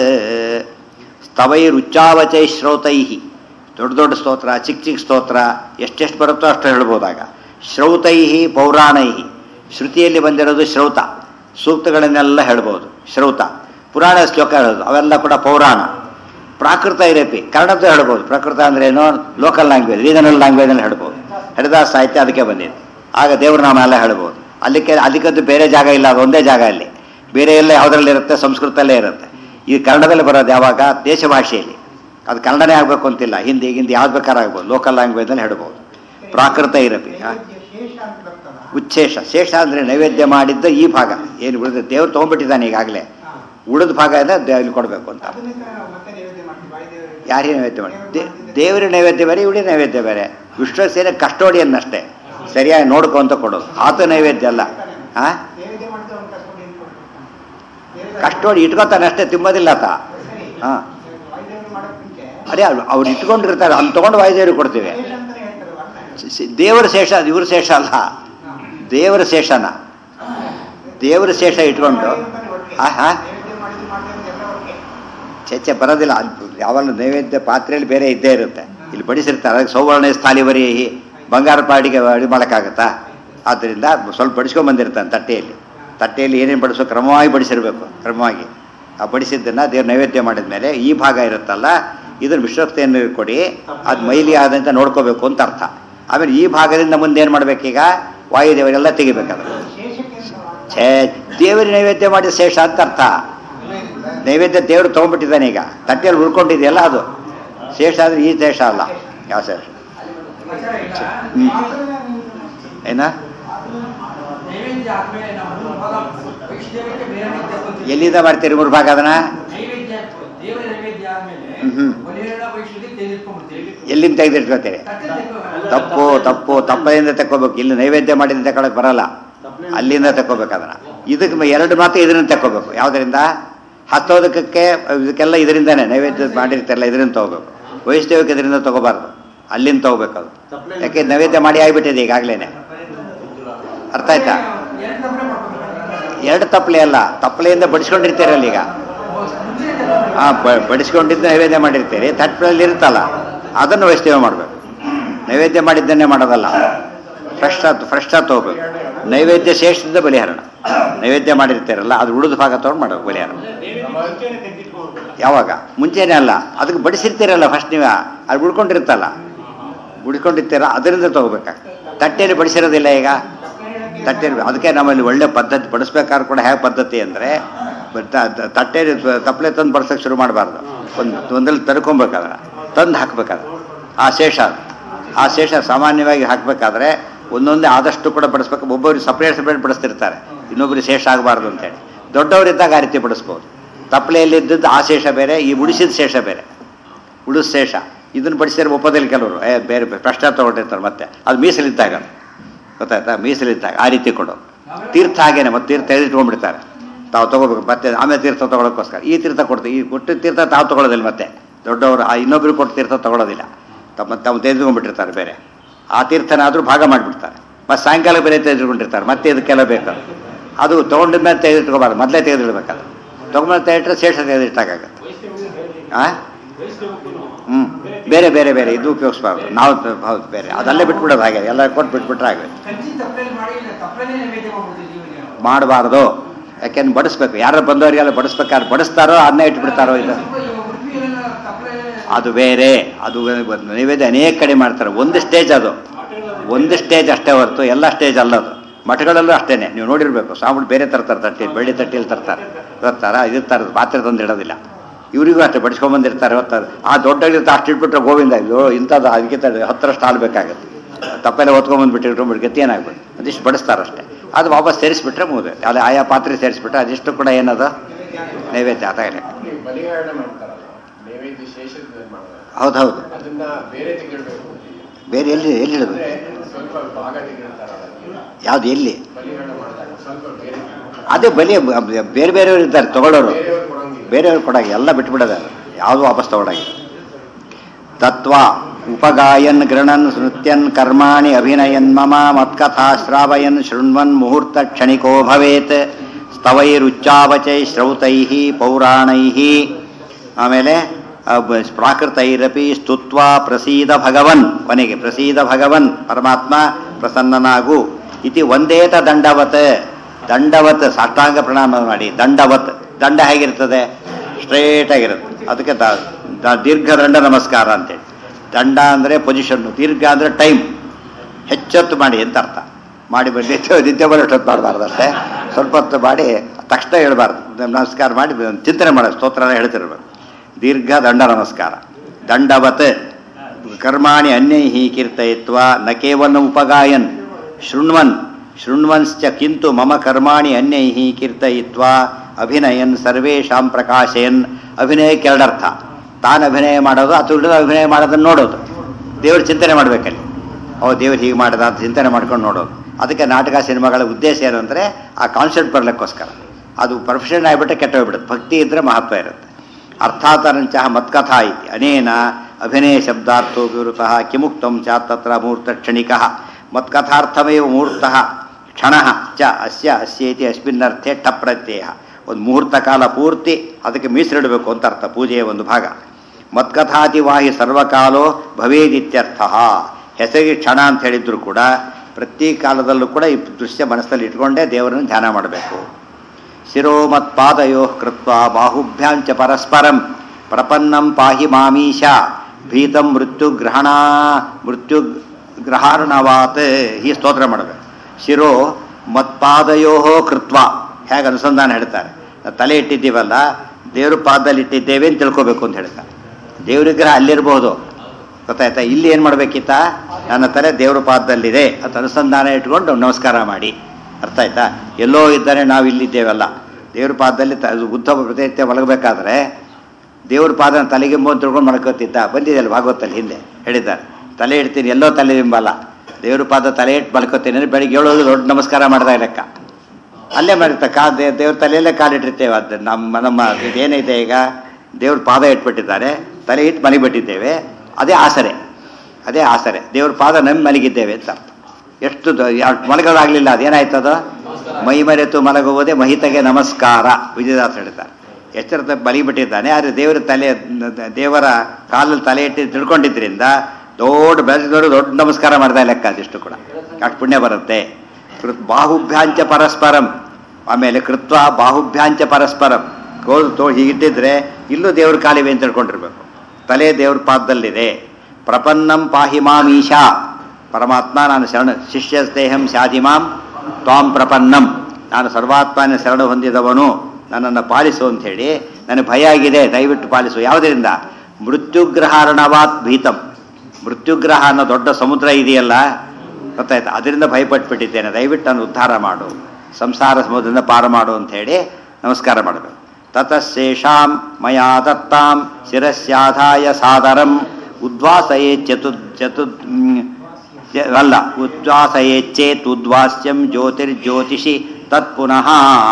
ಸ್ತವೈರುಚ್ಚಾವಚೈ ಶ್ರೌತೈ ದೊಡ್ಡ ದೊಡ್ಡ ಸ್ತೋತ್ರ ಚಿಕ್ಕ ಚಿಕ್ಕ ಸ್ತೋತ್ರ ಎಷ್ಟೆಷ್ಟು ಬರುತ್ತೋ ಅಷ್ಟು ಹೇಳ್ಬೋದಾಗ ಶ್ರೌತೈ ಪೌರಾಣೈ ಶ್ರುತಿಯಲ್ಲಿ ಬಂದಿರೋದು ಶ್ರೌತ ಸೂಕ್ತಗಳನ್ನೆಲ್ಲ ಹೇಳ್ಬೋದು ಶ್ರೌತ ಪುರಾಣ ಶ್ಲೋಕ ಹೇಳೋದು ಅವೆಲ್ಲ ಕೂಡ ಪೌರಾಣ ಪ್ರಾಕೃತ ಇರಪಿ ಕನ್ನಡದ್ದು ಹೇಳ್ಬೋದು ಪ್ರಾಕೃತ ಅಂದ್ರೆ ಏನೋ ಲೋಕಲ್ ಲ್ಯಾಂಗ್ವೇಜ್ ರೀಜನಲ್ ಲ್ಯಾಂಗ್ವೇಜಲ್ಲಿ ಹೇಳ್ಬೋದು ಹರಿದಾಸ ಸಾಹಿತ್ಯ ಅದಕ್ಕೆ ಬಂದಿದೆ ಆಗ ದೇವ್ರ ನಾಮ ಎಲ್ಲ ಹೇಳ್ಬೋದು ಅಲ್ಲಿಗೆ ಅದಕ್ಕಂತೂ ಬೇರೆ ಜಾಗ ಇಲ್ಲ ಅದು ಒಂದೇ ಜಾಗ ಅಲ್ಲಿ ಬೇರೆ ಎಲ್ಲ ಯಾವುದ್ರಲ್ಲಿ ಇರುತ್ತೆ ಸಂಸ್ಕೃತಲ್ಲೇ ಇರುತ್ತೆ ಈ ಕನ್ನಡದಲ್ಲಿ ಬರೋದು ಯಾವಾಗ ದೇಶ ಭಾಷೆಯಲ್ಲಿ ಅದು ಕನ್ನಡನೇ ಆಗಬೇಕು ಅಂತಿಲ್ಲ ಹಿಂದಿ ಹಿಂದಿ ಯಾವ್ದು ಬೇಕಾದ್ರೆ ಆಗ್ಬೋದು ಲೋಕಲ್ ಲ್ಯಾಂಗ್ವೇಜಲ್ಲಿ ಹೇಳ್ಬೋದು ಪ್ರಾಕೃತ ಇರಪಿ ಹಾ ಶೇಷ ಅಂತ ಬರ್ತಲ್ಲ ಉಚ್ಛೇಷ ಶೇಷ ಅಂದರೆ ನೈವೇದ್ಯ ಮಾಡಿದ್ದ ಈ ಭಾಗ ಏನು ಉಳಿದ ದೇವ್ರು ತೊಗೊಂಡ್ಬಿಟ್ಟಿದ್ದಾನೆ ಈಗಾಗಲೇ ಉಳಿದ ಭಾಗ ಇದೆ ದೇವ್ರಿಗೆ ಕೊಡಬೇಕು ಅಂತ ಅದನ್ನೇ ತಾನೇ ನಾವು ಮತ್ತೆ ನೈವೇದ್ಯ ಮಾಡ್ತೀವಿ ವಾಯುದೇವರಿಗೆ ಯಾರಿಗೆ ನೈವೇದ್ಯ ಮಾಡಿ ದೇ- ದೇವರ ನೈವೇದ್ಯ ಬೇರೆ ಇವಳಿ ನೈವೇದ್ಯ ಬೇರೆ ವಿಶ್ವಸೇನೆ ಕಸ್ಟೋಡಿಯನ್ನಷ್ಟೇ ಸರಿಯಾಗಿ ನೋಡ್ಕೊ ಅಂತ ಕೊಡೋದು ಆತ ನೈವೇದ್ಯ ಅಲ್ಲ ಆ ನೈವೇದ್ಯ ಮಾಡಿದ್ರೆ ಅವ್ನು ಕಸ್ಟಡಿ ಏನು ಕೊಡ್ಬೇಕು ಬೇರೆ ಕಸ್ಟೋಡಿ ಇಟ್ಕೋತಾನೆ ಅಷ್ಟೇ ತಿಂಬೋದಿಲ್ಲ ಆತ ಸರಿ ಹಾಂ ವಾಯುದೇವರಿಗೆ ಮಾಡೋಕ್ ಮುಂಚೆ ಅದೇ ಅವ್ರು- ಅವ್ರು ಇಟ್ಕೊಂಡಿರ್ತಾರೆ ಅಲ್ಲಿ ತೊಗೊಂಡು ವಾಯುದೇವ್ರಿಗೆ ಕೊಡ್ತೀವಿ ಶೇಷ ಅಂತಾನೆ ಹೇಳ್ತಾರೆ ವಾರ್ತೆ. ಸ- ಸ- ದೇವರ ಶೇಷ ಇವ್ರ ಶೇಷ ಅಲ್ಲ ದೇವರ ಶೇಷನ ದೇವರ ಶೇಷ ಇಟ್ಕೊಂಡು ಆ ಹಾ ನೈವೇದ್ಯ ಮಾಡಿದ್ದು ಮಾಡಿದ್ರೆ ಎಲ್ಲ ಒಟ್ಟಿಗೆ ಚರ್ಚೆ ಬರೋದಿಲ್ಲ ಅದು ಯಾವಾಗ ನೈವೇದ್ಯ ಪಾತ್ರೆಯಲ್ಲಿ ಬೇರೆ ಇದ್ದೇ ಇರುತ್ತೆ ಇಲ್ಲಿ ಬಡಿಸಿರ್ತಾರೆ ಅದಕ್ಕೆ ಸೌವರ್ಣ ಸ್ಥಾಲಿ ಬರೀ ಬಂಗಾರ ಪಾಡಿಗೆ ಅಡಿ ಮಾಡೋಕ್ಕಾಗತ್ತಾ ಆದ್ದರಿಂದ ಸ್ವಲ್ಪ ಬಡಿಸ್ಕೊಂಡ್ ಬಂದಿರ್ತಾನೆ ತಟ್ಟೆಯಲ್ಲಿ ತಟ್ಟೆಯಲ್ಲಿ ಏನೇನು ಬಡಿಸೋ ಕ್ರಮವಾಗಿ ಬಡಿಸಿರ್ಬೇಕು ಕ್ರಮವಾಗಿ ಆ ಬಡಿಸಿದ್ದನ್ನು ದೇವ್ರ ನೈವೇದ್ಯ ಮಾಡಿದ ಮೇಲೆ ಈ ಭಾಗ ಇರುತ್ತಲ್ಲ ಇದನ್ನು ವಿಶ್ವಸ್ತೆಯನ್ನು ಕೊಡಿ ಅದು ಮೈಲಿ ಆದಂತ ನೋಡ್ಕೋಬೇಕು ಅಂತ ಅರ್ಥ ಆಮೇಲೆ ಈ ಭಾಗದಿಂದ ಮುಂದೆ ಏನು ಮಾಡ್ಬೇಕೀಗ ವಾಯುದೇವರೆಲ್ಲ ತೆಗಿಬೇಕಾದ್ರೆ ಶೇಷಕ್ಕೆ ಅಂತ ವಾರ್ತೆ. ಛೇ ದೇವರ ನೈವೇದ್ಯ ಮಾಡಿದ ಶೇಷ ಅಂತ ಅರ್ಥ ನೈವೇದ್ಯ ದೇವರು ತೊಗೊಂಡ್ಬಿಟ್ಟಿದ್ದಾನೆ ಈಗ ತಟ್ಟೆಯಲ್ಲಿ ಉಳ್ಕೊಂಡಿದೆಯಲ್ಲ ಅದು ಶೇಷ ಆದರೆ ಈ ಶೇಷ ಅಲ್ಲ ಯಾವ ಶೇಷ ಹ್ಮ್. ಏನ ನೈವೇದ್ಯ ಆದ್ಮೇಲೆ ನಾವು ಮೂರು ಭಾಗ ವೈಷ್ಣವಕ್ಕೆ ಬೇರೆ ತಗೊಂತೀವಿ. ಎಲ್ಲಿಂದ ಮಾಡ್ತೀರಿ ಮೂರು ಭಾಗ ಅದನ್ನ ನೈವೇದ್ಯ ದೇವರ ನೈವೇದ್ಯ ಆದ್ಮೇಲೆ ಹ್ಮ್ ಹ್ಮ್. ಬಲಿಹರಣ ವೈಷ್ಣವಿಗೆ ತೆಗೆದಿಟ್ಕೊಂಡ್ಬಿಡ್ತೀವಿ ಎಲ್ಲಿಂದ ತೆಗೆದಿಟ್ಕೋತೀರಿ ತಟ್ಟೆ ತೆಗ್ದು- ತಪ್ಪು ತಪ್ಪು ತಪ್ಪದಿಂದ ತಕ್ಕೋಬೇಕು ಇಲ್ಲಿ ನೈವೇದ್ಯ ಮಾಡಿದ ತಗೊಳಕ್ ಬರಲ್ಲ ಅಲ್ಲಿಂದ ತಕ್ಕೋಬೇಕು ಅದನ್ನ ಇದಕ್ಕೆ ಮ- ಎರಡು ಮಾತ್ರ ಇದರಿಂದ ತಕ್ಕೋಬೇಕು ಯಾವುದರಿಂದ ಹತ್ತೋದಕ್ಕೆ ಇದಕ್ಕೆಲ್ಲ ಇದರಿಂದಾನೆ ನೈವೇದ್ಯ ಮಾಡಿರ್ತಾರಲ್ಲ ಇದರಿಂದ ತಗೋಬೇಕು ವೈಷ್ಣವಕ್ಕೆ ಇದರಿಂದ ತಗೋಬಾರ್ದು ಅಲ್ಲಿಂದ ತಗೋಬೇಕು ಅದು ಯಾಕೆ ನೈವೇದ್ಯ ಮಾಡಿ ಆಗಿಬಿಟ್ಟಿದೆ ಈಗಾಗಲೇ ಅರ್ಥ ಆಯ್ತಾ ಎರಡು ತಪ್ಪಲೆ ಮಾಡ್ಕೊಬೇಕು. ಎರಡು ತಪ್ಪಲೆ ಅಲ್ಲ ತಪ್ಪಲೆಯಿಂದ ಬಡಿಸ್ಕೊಂಡಿರ್ತೀರಲ್ಲ ಈಗ ಮುಂಚೆ ತಪ್ಪಲೆ. ಆ ಬ- ಬಡಿಸ್ಕೊಂಡಿದ್ದು ನೈವೇದ್ಯ ಮಾಡಿರ್ತೀರಿ ತಟ್ಟೆಯಲ್ಲಿ ಇರುತ್ತಲ್ಲ ಅದನ್ನು ವೈಷ್ಣವ ಮಾಡಬೇಕು ನೈವೇದ್ಯ ಮಾಡಿದ್ದನ್ನೇ ಮಾಡೋದಲ್ಲ ಫ್ರೆಶ್ ಫ್ರೆಶ್ ತಗೋಬೇಕು ನೈವೇದ್ಯ ಶೇಷದಿಂದ ಬಲಿಹರಣ ನೈವೇದ್ಯ ಮಾಡಿರ್ತೀರಲ್ಲ ಅದು ಉಳಿದ ಭಾಗ ತೊಗೊಂಡು ಮಾಡಬೇಕು ಬಲಿಹರಣ ಯಾವಾಗ ಮುಂಚೆನೇ ಅಲ್ಲ ಅದಕ್ಕೆ ಬಡಿಸಿರ್ತೀರಲ್ಲ ಫಸ್ಟ್ ನೀವು ಅದು ಉಳ್ಕೊಂಡಿರುತ್ತಲ್ಲ ಉಳ್ಕೊಂಡಿರ್ತೀರ ಅದರಿಂದ ತಗೋಬೇಕಾ ತಟ್ಟೆಯಲ್ಲಿ ಬಡಿಸಿರೋದಿಲ್ಲ ಈಗ ತಟ್ಟೆಯಲ್ಲಿ ಅದಕ್ಕೆ ನಮ್ಮಲ್ಲಿ ಒಳ್ಳೆ ಪದ್ಧತಿ ಬಡಿಸ್ಬೇಕಾದ್ರೆ ಕೂಡ ಹೇಗೆ ಪದ್ಧತಿ ಅಂದರೆ ತಟ್ಟೆಯಲ್ಲಿ ತಪ್ಪಲೆ ತಂದು ಬಡ್ಸೋಕೆ ಶುರು ಮಾಡಬಾರ್ದು ಒಂದು ಒಂದಲ್ಲಿ ತರ್ಕೊಬೇಕಾದ್ರೆ ತಂದು ಹಾಕ್ಬೇಕಾದ್ರೆ ಆ ಶೇಷ ಅದು. ಆ ಶೇಷ ಸಾಮಾನ್ಯವಾಗಿ ಹಾಕಬೇಕಾದ್ರೆ ಒಂದೊಂದೇ ಆದಷ್ಟು ಕೂಡ ಬಡಿಸ್ಬೇಕು ಒಬ್ಬೊಬ್ರಿಗೆ ಸಪ್ರೇಟ್ ಸಪ್ರೇಟ್ ಬಡಿಸ್ತಿರ್ತಾರೆ ಇನ್ನೊಬ್ರಿಗೆ ಶೇಷ ಆಗಬಾರ್ದು ಅಂತೇಳಿ ದೊಡ್ಡವರಿದ್ದಾಗ ಆ ರೀತಿ ಬಡಿಸ್ಬೋದು ತಪ್ಪಲೆಯಲ್ಲಿ ಇದ್ದದ್ದು ಆ ಶೇಷ ಬೇರೆ ಈ ಉಡಿಸಿದ ಶೇಷ ಬೇರೆ ಉಳಿದ ಶೇಷ ಇದನ್ನು ಬಡಿಸಿದ್ರೆ ಒಪ್ಪದಲ್ಲಿ ಕೆಲವರು ಏ ಬೇರೆ ಬೇರೆ ಪ್ರಶ್ನೆ ತಗೊಂಡಿರ್ತಾರೆ ಮತ್ತೆ ಅದು ಮೀಸಲಿದ್ದಾಗ ಗೊತ್ತಾಯ್ತಾ ಮೀಸಲಿದ್ದಾಗ ಆ ರೀತಿ ಕೊಡು ತೀರ್ಥ ಹಾಗೇನೆ ಮತ್ತೆ ತೀರ್ಥ ಎಳೆದಿಟ್ಕೊಂಡ್ಬಿಡ್ತಾರೆ ತಾವು ತಗೋಬೇಕು ಮತ್ತೆ ಆಮೇಲೆ ತೀರ್ಥ ತಗೊಳಕ್ಕೋಸ್ಕರ ಈ ತೀರ್ಥ ಕೊಡ್ತೀವಿ ಈ ಕೊಟ್ಟು ತೀರ್ಥ ತಾವು ತಗೊಳ್ಳೋದಿಲ್ಲ ಮತ್ತೆ ದೊಡ್ಡವರು ಆ ಇನ್ನೊಬ್ರಿಗೆ ಕೊಟ್ಟು ತೀರ್ಥ ತಗೊಳ್ಳೋದಿಲ್ಲ ತಮ್ಮ ತಾವು ತೆಗೆದುಕೊಂಡ್ಬಿಟ್ಟಿರ್ತಾರೆ ಬೇರೆ ಆ ತೀರ್ಥನಾದರೂ ಭಾಗ ಮಾಡಿಬಿಡ್ತಾರೆ ಮತ್ತು ಸಾಯಂಕಾಲ ಬೇರೆ ತೆಗೆದುಕೊಂಡಿರ್ತಾರೆ ಮತ್ತೆ ಇದಕ್ಕೆಲ್ಲ ಬೇಕು ಅದು ತೊಗೊಂಡ ಮೇಲೆ ತೆಗೆದಿಟ್ಕೋಬಾರ್ದು ಮೊದಲೇ ತೆಗೆದಿಡ್ಬೇಕಲ್ಲ ತೊಗೊಂಡ್ಮೇಲೆ ತೆಗೆದಿಟ್ರೆ ಶೇಷ ತೆಗೆದಿಟ್ಟಾಗತ್ತೆ ಆ ಹ್ಞೂ ಬೇರೆ ಬೇರೆ ಬೇರೆ ಇದು ಉಪಯೋಗಿಸ್ಬಾರ್ದು ನಾವು ತ- ಹೌದು ಬೇರೆ ಅದಲ್ಲೇ ಬಿಟ್ಬಿಡೋದು ಹಾಗೆ ಎಲ್ಲ ಕೊಟ್ಟು ಬಿಟ್ಬಿಟ್ರೆ ಆಗುತ್ತೆ ಕಂಚಿ ತಪ್ಪಲೆಯಲ್ಲಿ ಮಾಡಿ ಇಲ್ಲ ತಪ್ಪಲೇ ನೈವೇದ್ಯ ಮಾಡ್ಬಿಡ್ತೀವಿ ಇವರಿಗೆ ನಾವು. ಮಾಡಬಾರ್ದು ಯಾಕೆಂದ್ರೆ ಬಡಿಸ್ಬೇಕು ಯಾರು ಬಂದವರಿಗೆಲ್ಲ ಬಡಿಸ್ಬೇಕಾದ್ರೆ ಬಡಿಸ್ತಾರೋ ಅದನ್ನೇ ಇಟ್ಬಿಡ್ತಾರೋ ಇದು ಸ್ವಲ್ಪ ಇವಾಗ ಉಡುಪಿಯಲ್ಲೆಲ್ಲ ತಪ್ಪಲೆ ಅದು ಬೇರೆ ಅದು ಒಂದು ನೈವೇದ್ಯ ಅನೇಕ ಕಡೆ ಮಾಡ್ತಾರೆ ಒಂದು ಸ್ಟೇಜ್ ಅದು ಒಂದು ಸ್ಟೇಜ್ ಅಷ್ಟೇ ಹೊರತು ಎಲ್ಲ ಸ್ಟೇಜ್ ಅಲ್ಲ ಅದು ಮಠಗಳಲ್ಲೂ ಅಷ್ಟೇನೆ ನೀವು ನೋಡಿರ್ಬೇಕು ಸ್ವಾಮಿಗಳು ಬೇರೆ ತರ್ತಾರೆ ತಟ್ಟಿ ಬೆಳ್ಳಿ ತಟ್ಟಿಯಲ್ಲಿ ತರ್ತಾರೆ ತರ್ತಾರ ಇದು ತರದ ಪಾತ್ರೆ ತಂದು ಇಡೋದಿಲ್ಲ ಇವರಿಗೂ ಅಷ್ಟೇ ಬಡಿಸ್ಕೊಂಬಂದಿರ್ತಾರೆ ಹೊತ್ತಾರೆ ಆ ದೊಡ್ಡಗಿರ್ತ ಅಷ್ಟು ಇಟ್ಬಿಟ್ರೆ ಗೋವಿಂದ ಇದು ಇಂಥದ್ದು ಅದಕ್ಕಿಂತ ಹತ್ತರಷ್ಟು ಹಾಲು ಬೇಕಾಗುತ್ತೆ ತಪ್ಪೆಲ್ಲ ಹೊತ್ಕೊಂಬಂದ್ಬಿಟ್ಟು ಇಟ್ಕೊಂಡ್ಬಿಟ್ಟು ಗತಿ ಏನಾಗ್ಬಿಟ್ಟು ಅದಿಷ್ಟು ಬಡಿಸ್ತಾರಷ್ಟೇ ಅದು ವಾಪಸ್ ಸೇರಿಸ್ಬಿಟ್ರೆ ಮುಗಿದೆ ಅಲ್ಲಿ ಆಯಾ ಪಾತ್ರೆ ಸೇರಿಸ್ಬಿಟ್ರೆ ಅದಿಷ್ಟು ಕೂಡ ಏನದು ನೈವೇದ್ಯ ಅದಾಗಲೇ ನೀವು ಬಲಿಹಾರ ಮಾಡ್ತಾರಲ್ಲ ನೈವೇದ್ಯ ಶೇಷದ ಮಾಡ್ತಾರೆ ಹೌದು ಹೌದು ಅದನ್ನ ಬೇರೆ ತೆಗಿಡ್ಬೇಕು ಬೇರೆ ಎಲ್ಲಿ ಎಲ್ಲಿ ಇಡೋದು ಅಂದ್ರೆ ಸ್ವಲ್ಪ ಭಾಗ ತೆಗಿಡ್ತಾರಲ್ಲ ಯಾವ್ದು ಎಲ್ಲಿ ಬಲಿಹಾರ ಮಾಡಿದಾಗ ಸ್ವಲ್ಪ ಬೇರೆ ಅದೇ ಬಲಿ ಬೇರೆ ಬೇರೆಯವರು ಇರ್ತಾರೆ ತಗೊಳ್ಳೋರು ಬೇರೆಯವ್ರು ಕೊಡಂಗಿಲ್ಲ ಬೇರೆಯವ್ರು ಕೊಡಾಗಿ ಎಲ್ಲ ಬಿಟ್ಬಿಡೋದು ಅದು ಯಾವುದು ವಾಪಸ್ ತಗೊಳಾಗಿ ತತ್ವ ಉಪಗಾಯನ್ ಗೃಣನ್ ನೃತ್ಯನ್ ಕರ್ಮಾಣಿ ಅಭಿನಯನ್ ಮಮ ಮತ್ಕಥಾ ಶ್ರಾವಯನ್ ಶೃಣ್ವನ್ ಮುಹೂರ್ತ ಕ್ಷಣಿಕೋ ಭವೇತ್ ಸ್ತವೈರುಚ್ಚಾವಚೈ ಶ್ರೌತೈ ಪೌರಾಣೈ ಆಮೇಲೆ ಆ, ಬ- ಪ್ರಾಕೃತೈರಪಿ ಸ್ತುತ್ವ ಪ್ರಸೀದ ಭಗವನ್ ಕೊನೆಗೆ ಪ್ರಸೀದ ಭಗವನ್ ಪರಮಾತ್ಮ ಪ್ರಸನ್ನನಾಗು ಇತಿ ಒಂದೇತ ದಂಡವತ್ ದಂಡವತ್ ಸಾಷ್ಟಾಂಗ ಪ್ರಣಾಮ ಮಾಡಿ ದಂಡವತ್ ದಂಡ ಹೇಗಿರ್ತದೆ ಸ್ಟ್ರೇಟ್ ಆಗಿರುತ್ತೆ ಅದಕ್ಕೆ ದ- ದ- ದೀರ್ಘ ದಂಡ ನಮಸ್ಕಾರ ಅಂತೇಳಿ ದಂಡ ಅಂದರೆ ಪೊಸಿಷನ್ನು ದೀರ್ಘ ಅಂದರೆ ಟೈಮ್ ಹೆಚ್ಚೊತ್ತು ಮಾಡಿ ಅಂತ ಅರ್ಥ ಮಾಡಿ ಬ- ನಿತ್ಯ ನಿತ್ಯ ಬರೋಷ್ಟೊತ್ತು ಮಾಡಬಾರ್ದು ಅಷ್ಟೇ ಸ್ವಲ್ಪ ಹೊತ್ತು ಮಾಡಿ ತಕ್ಷಣ ಹೇಳ್ಬಾರ್ದು ನಮಸ್ಕಾರ ಮಾಡಿ ಚಿಂತನೆ ಮಾಡೋದು ಸ್ತೋತ್ರ ಎಲ್ಲ ಹೇಳ್ತಿರ್ಬೇಕು ದೀರ್ಘ ದಂಡ ನಮಸ್ಕಾರ ದಂಡವತ್ ಕರ್ಮಾಣಿ ಅನ್ಯೈ ಕೀರ್ತಯಿತ್ವ ನ ಕೇವಲ ಉಪಗಾಯನ್ ಶೃಣ್ವನ್ ಶೃಣ್ವನ್ಶ್ಚ ಕಿಂತು ಮಮ ಕರ್ಮಾಣಿ ಅನ್ಯೈ ಕೀರ್ತಯಿತ್ವ ಅಭಿನಯನ್ ಸರ್ವೇಷಾಂ ಪ್ರಕಾಶಯನ್ ಅಭಿನಯಕ್ಕೆ ಎರಡರ್ಥ ತಾನು ಅಭಿನಯ ಮಾಡೋದು ಅಥವಾ ಉಳಿದ ಅಭಿನಯ ಮಾಡೋದನ್ನು ನೋಡೋದು ದೇವ್ರ ಚಿಂತನೆ ಮಾಡ್ಬೇಕಲ್ಲಿ ಓ ದೇವ್ರು ಹೀಗೆ ಮಾಡಿದ ಅಂತ ಚಿಂತನೆ ಮಾಡ್ಕೊಂಡು ನೋಡೋದು ಅದಕ್ಕೆ ನಾಟಕ ಸಿನಿಮಾಗಳ ಉದ್ದೇಶ ಏನು ಅಂದರೆ ಆ ಕಾನ್ಸೆಪ್ಟ್ ಬರಲಿಕ್ಕೋಸ್ಕರ ಅದು ಪರ್ಫೆಕ್ಷನ್ ಆಗಿಬಿಟ್ಟೆ ಕೆಟ್ಟೋಗ್ಬಿಡುತ್ತೆ ಭಕ್ತಿ ಇದ್ದರೆ ಮಹತ್ವ ಇರುತ್ತೆ ಅರ್ಥಾತರಂಚ ಮತ್ಕಥಾ ಇತಿ ಅನೇನ ಅಭಿನಯ ಶಬ್ದಾರ್ಥೋ ವಿವೃತಃ ಕಿಮುಕ್ತಂ ಚ ತತ್ರ ಮುಹೂರ್ತ ಕ್ಷಣಿಕ ಮತ್ಕಥಾರ್ಥಮೇವ ಮುಹೂರ್ತ ಕ್ಷಣ ಚ ಅಸ್ಯ ಅಸ್ಯೇತಿ ಅಸ್ಮಿನ್ನರ್ಥೆ ಠ ಪ್ರತ್ಯಯ ಒಂದು ಮುಹೂರ್ತ ಕಾಲ ಪೂರ್ತಿ ಅದಕ್ಕೆ ಮೀಸಲಿಡಬೇಕು ಅಂತ ಅರ್ಥ ಪೂಜೆಯ ಒಂದು ಭಾಗ ಮತ್ಕಥಾತಿವಾಹಿ ಸರ್ವಕಾಲೋ ಭವೇದಿತ್ಯರ್ಥ ಹೆಸರಿಗೆ ಕ್ಷಣ ಅಂತ ಹೇಳಿದ್ರು ಕೂಡ ಪ್ರತಿ ಕಾಲದಲ್ಲೂ ಕೂಡ ಈ ದೃಶ್ಯ ಮನಸ್ಸಲ್ಲಿ ಇಟ್ಕೊಂಡೇ ದೇವರನ್ನು ಧ್ಯಾನ ಮಾಡಬೇಕು ಶಿರೋಮತ್ಪಾದಯೋ ಕೃತ್ವ ಬಾಹುಭ್ಯಾಂಚ ಪರಸ್ಪರಂ ಪ್ರಪನ್ನಂ ಪಾಹಿ ಮಾಮೀಶ ಭೀತಂ ಮೃತ್ಯುಗ್ರಹಣ ಮೃತ್ಯುಗ್ರಹಾರ್ಣವಾತ್ ಈ ಸ್ತೋತ್ರ ಮಾಡಬೇಕು ಶಿರೋ ಮತ್ಪಾದಯೋ ಕೃತ್ವ ಹೇಗೆ ಅನುಸಂಧಾನ ಹೇಳ್ತಾರೆ ನಾವು ತಲೆ ಇಟ್ಟಿದ್ದೀವಲ್ಲ ದೇವ್ರ ಪಾದದಲ್ಲಿ ಇಟ್ಟಿದ್ದೇವೆ ಅಂತ ತಿಳ್ಕೊಬೇಕು ಅಂತ ಹೇಳ್ತಾರೆ ದೇವ್ರ ವಿಗ್ರಹ ಅಲ್ಲಿರ್ಬೋದು ಗೊತ್ತಾಯ್ತಾ ಇಲ್ಲಿ ಏನು ಮಾಡಬೇಕಿತ್ತ ನನ್ನ ತಲೆ ದೇವ್ರ ಪಾದದಲ್ಲಿದೆ ಅಂತ ಅನುಸಂಧಾನ ಇಟ್ಕೊಂಡು ನಮಸ್ಕಾರ ಮಾಡಿ ಅರ್ಥ ಆಯ್ತಾ ಎಲ್ಲೋ ಇದ್ದರೆ ನಾವು ಇಲ್ಲಿದ್ದೇವಲ್ಲ ದೇವ್ರ ಪಾದದಲ್ಲಿ ತ ಅದು ಬುದ್ಧ ಪ್ರತಿನಿತ್ಯ ಮಲಗಬೇಕಾದ್ರೆ ದೇವ್ರ ಪಾದನ ತಲೆಗೆ ಮುಂದೆ ತಿಳ್ಕೊಂಡು ಮಲ್ಕೋತಿದ್ದ ಬಂದಿದೆಯಲ್ಲ ಭಾಗವತಲ್ಲಿ ಹಿಂದೆ ಹೇಳಿದ್ದಾರೆ ತಲೆ ಇಡ್ತೀನಿ ಎಲ್ಲೋ ತಲೆ ನಿಂಬಲ್ಲ ದೇವ್ರ ಪಾದ ತಲೆ ಇಟ್ಟು ಮಲ್ಕೋತೀನಿ ಅಂದ್ರೆ ಬೆಳಿಗ್ಗೆ ಹೇಳೋದು ದೊಡ್ಡ ನಮಸ್ಕಾರ ಮಾಡ್ದ ಲೆಕ್ಕ ಅಲ್ಲೇ ಮಾಡಿರ್ತ ಕಾ ದೇ ದೇವ್ರ ತಲೆಯಲ್ಲೇ ಕಾಲಿಟ್ಟಿರ್ತೇವೆ ಅದು ನಮ್ಮ ನಮ್ಮ ಏನಿದೆ ಈಗ ದೇವ್ರ ಪಾದ ಇಟ್ಬಿಟ್ಟಿದ್ದಾರೆ ತಲೆ ಇಟ್ಟು ಮಲಗಿಬಿಟ್ಟಿದ್ದೇವೆ ಅದೇ ಆಸರೆ ಅದೇ ಆಸರೆ ದೇವ್ರ ಪಾದ ನಂಬಿ ಮಲಗಿದ್ದೇವೆ ಅಂತ ಅರ್ಥ ಎಷ್ಟು ದ- ಯಾ- ಮಲಗೋದಾಗ್ಲಿಲ್ಲ ಅದೇನಾಯ್ತದ ಮೈ ಮರೆತು ಮಲಗುವುದೇ ಮಹಿತಗೆ ನಮಸ್ಕಾರ ವಿಜಯದಾಸ್ ಹೇಳ್ತಾರೆ ಎಚ್ಚರದ ಮಲಗಿಬಿಟ್ಟಿದ್ದಾನೆ ಆದರೆ ದೇವರ ತಲೆ ದೇವರ ಕಾಲಲ್ಲಿ ತಲೆ ಇಟ್ಟು ತಿಳ್ಕೊಂಡಿದ್ರಿಂದ ದೊಡ್ಡ ಬೆಳೆಸಿದವರು ದೊಡ್ಡ ನಮಸ್ಕಾರ ಮಾಡ್ತಾ ಲೆಕ್ಕ ಅದಿಷ್ಟು ಕೂಡ ಅಷ್ಟು ಪುಣ್ಯ ಬರುತ್ತೆ ಕೃತ್ ಬಾಹುಭ್ಯಾಂಚ ಪರಸ್ಪರಂ ಆಮೇಲೆ ಕೃತ್ವ ಬಾಹುಭ್ಯಾಂಚ ಪರಸ್ಪರಂ ಗೋಲ್ ತೋ ಹೀಗಿಟ್ಟಿದ್ರೆ ಇಲ್ಲೂ ದೇವ್ರ ಕಾಲಿವೆ ಅಂತ ತಿಳ್ಕೊಂಡಿರ್ಬೇಕು ತಲೆ ದೇವ್ರ ಪಾದದಲ್ಲಿದೆ ಪ್ರಪನ್ನಂ ಪಾಹಿ ಮಾಂ ಈಶಾ ಪರಮಾತ್ಮ ನಾನು ಶರಣ ಶಿಷ್ಯ ಸ್ನೇಹಂ ಶಾದಿಮಾಂ ತ್ವಾಂ ಪ್ರಪನ್ನಂ ನಾನು ಸರ್ವಾತ್ಮನ ಶರಣ ಹೊಂದಿದವನು ನನ್ನನ್ನು ಪಾಲಿಸು ಅಂತ ಹೇಳಿ ನನಗೆ ಭಯ ಆಗಿದೆ ದಯವಿಟ್ಟು ಪಾಲಿಸು ಯಾವುದರಿಂದ ಮೃತ್ಯುಗ್ರಹಾರಣವಾತ್ ಭೀತಂ ಮೃತ್ಯುಗ್ರಹ ಅನ್ನೋ ದೊಡ್ಡ ಸಮುದ್ರ ಇದೆಯಲ್ಲ ಗೊತ್ತಾಯ್ತು ಅದರಿಂದ ಭಯಪಟ್ಬಿಟ್ಟಿದ್ದೇನೆ ದಯವಿಟ್ಟು ನಾನು ಉದ್ಧಾರ ಮಾಡು ಸಂಸಾರ ಸಮುದ್ರದಿಂದ ಪಾರು ಮಾಡು ಅಂತ ಹೇಳಿ ನಮಸ್ಕಾರ ಮಾಡಬೇಕು ತತಶೇಷಾಂ ಮಯಾ ದತ್ತಾಂ ಶಿರಸ್ಯಾಧಾಯ ಸಾದರಂ ಉದ್ವಾಸಯೇ ಚತು ಚತು ಮ್, ಚ- ಅಲ್ಲ ಉದ್ವಾಸಯೇಚ್ಚೇತ್ ಉದ್ವಾಸ್ಯಂ ಜ್ಯೋತಿರ್ಜ್ಯೋತಿಷಿ ತತ್ ಪುನಃ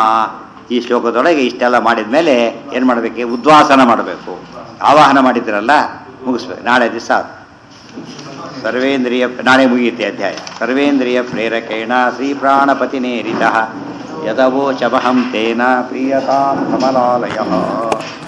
ಈ ಶ್ಲೋಕದೊಳಗೆ ಇಷ್ಟೆಲ್ಲ ಮಾಡಿದ ಮೇಲೆ ಏನು ಮಾಡಬೇಕು ಉದ್ವಾಸನ ಮಾಡಬೇಕು ಆವಾಹನ ಮಾಡಿದ್ರಲ್ಲ ಮುಗಿಸ್ಬೇಕು ನಾಳೆ ದಿವಸ ಸರ್ವೇಂದ್ರಿಯ ನಾಳೆ ಮುಗಿಯುತ್ತೆ ಅಧ್ಯಾಯ ಸರ್ವೇಂದ್ರಿಯ ಪ್ರೇರಕೇಣ ಶ್ರೀ ಪ್ರಾಣಪತಿನೇರಿತ ಯದವೋ ಶವಹಂ ತೇನ ಪ್ರಿಯತಾಂ ಕಮಲಾಲಯ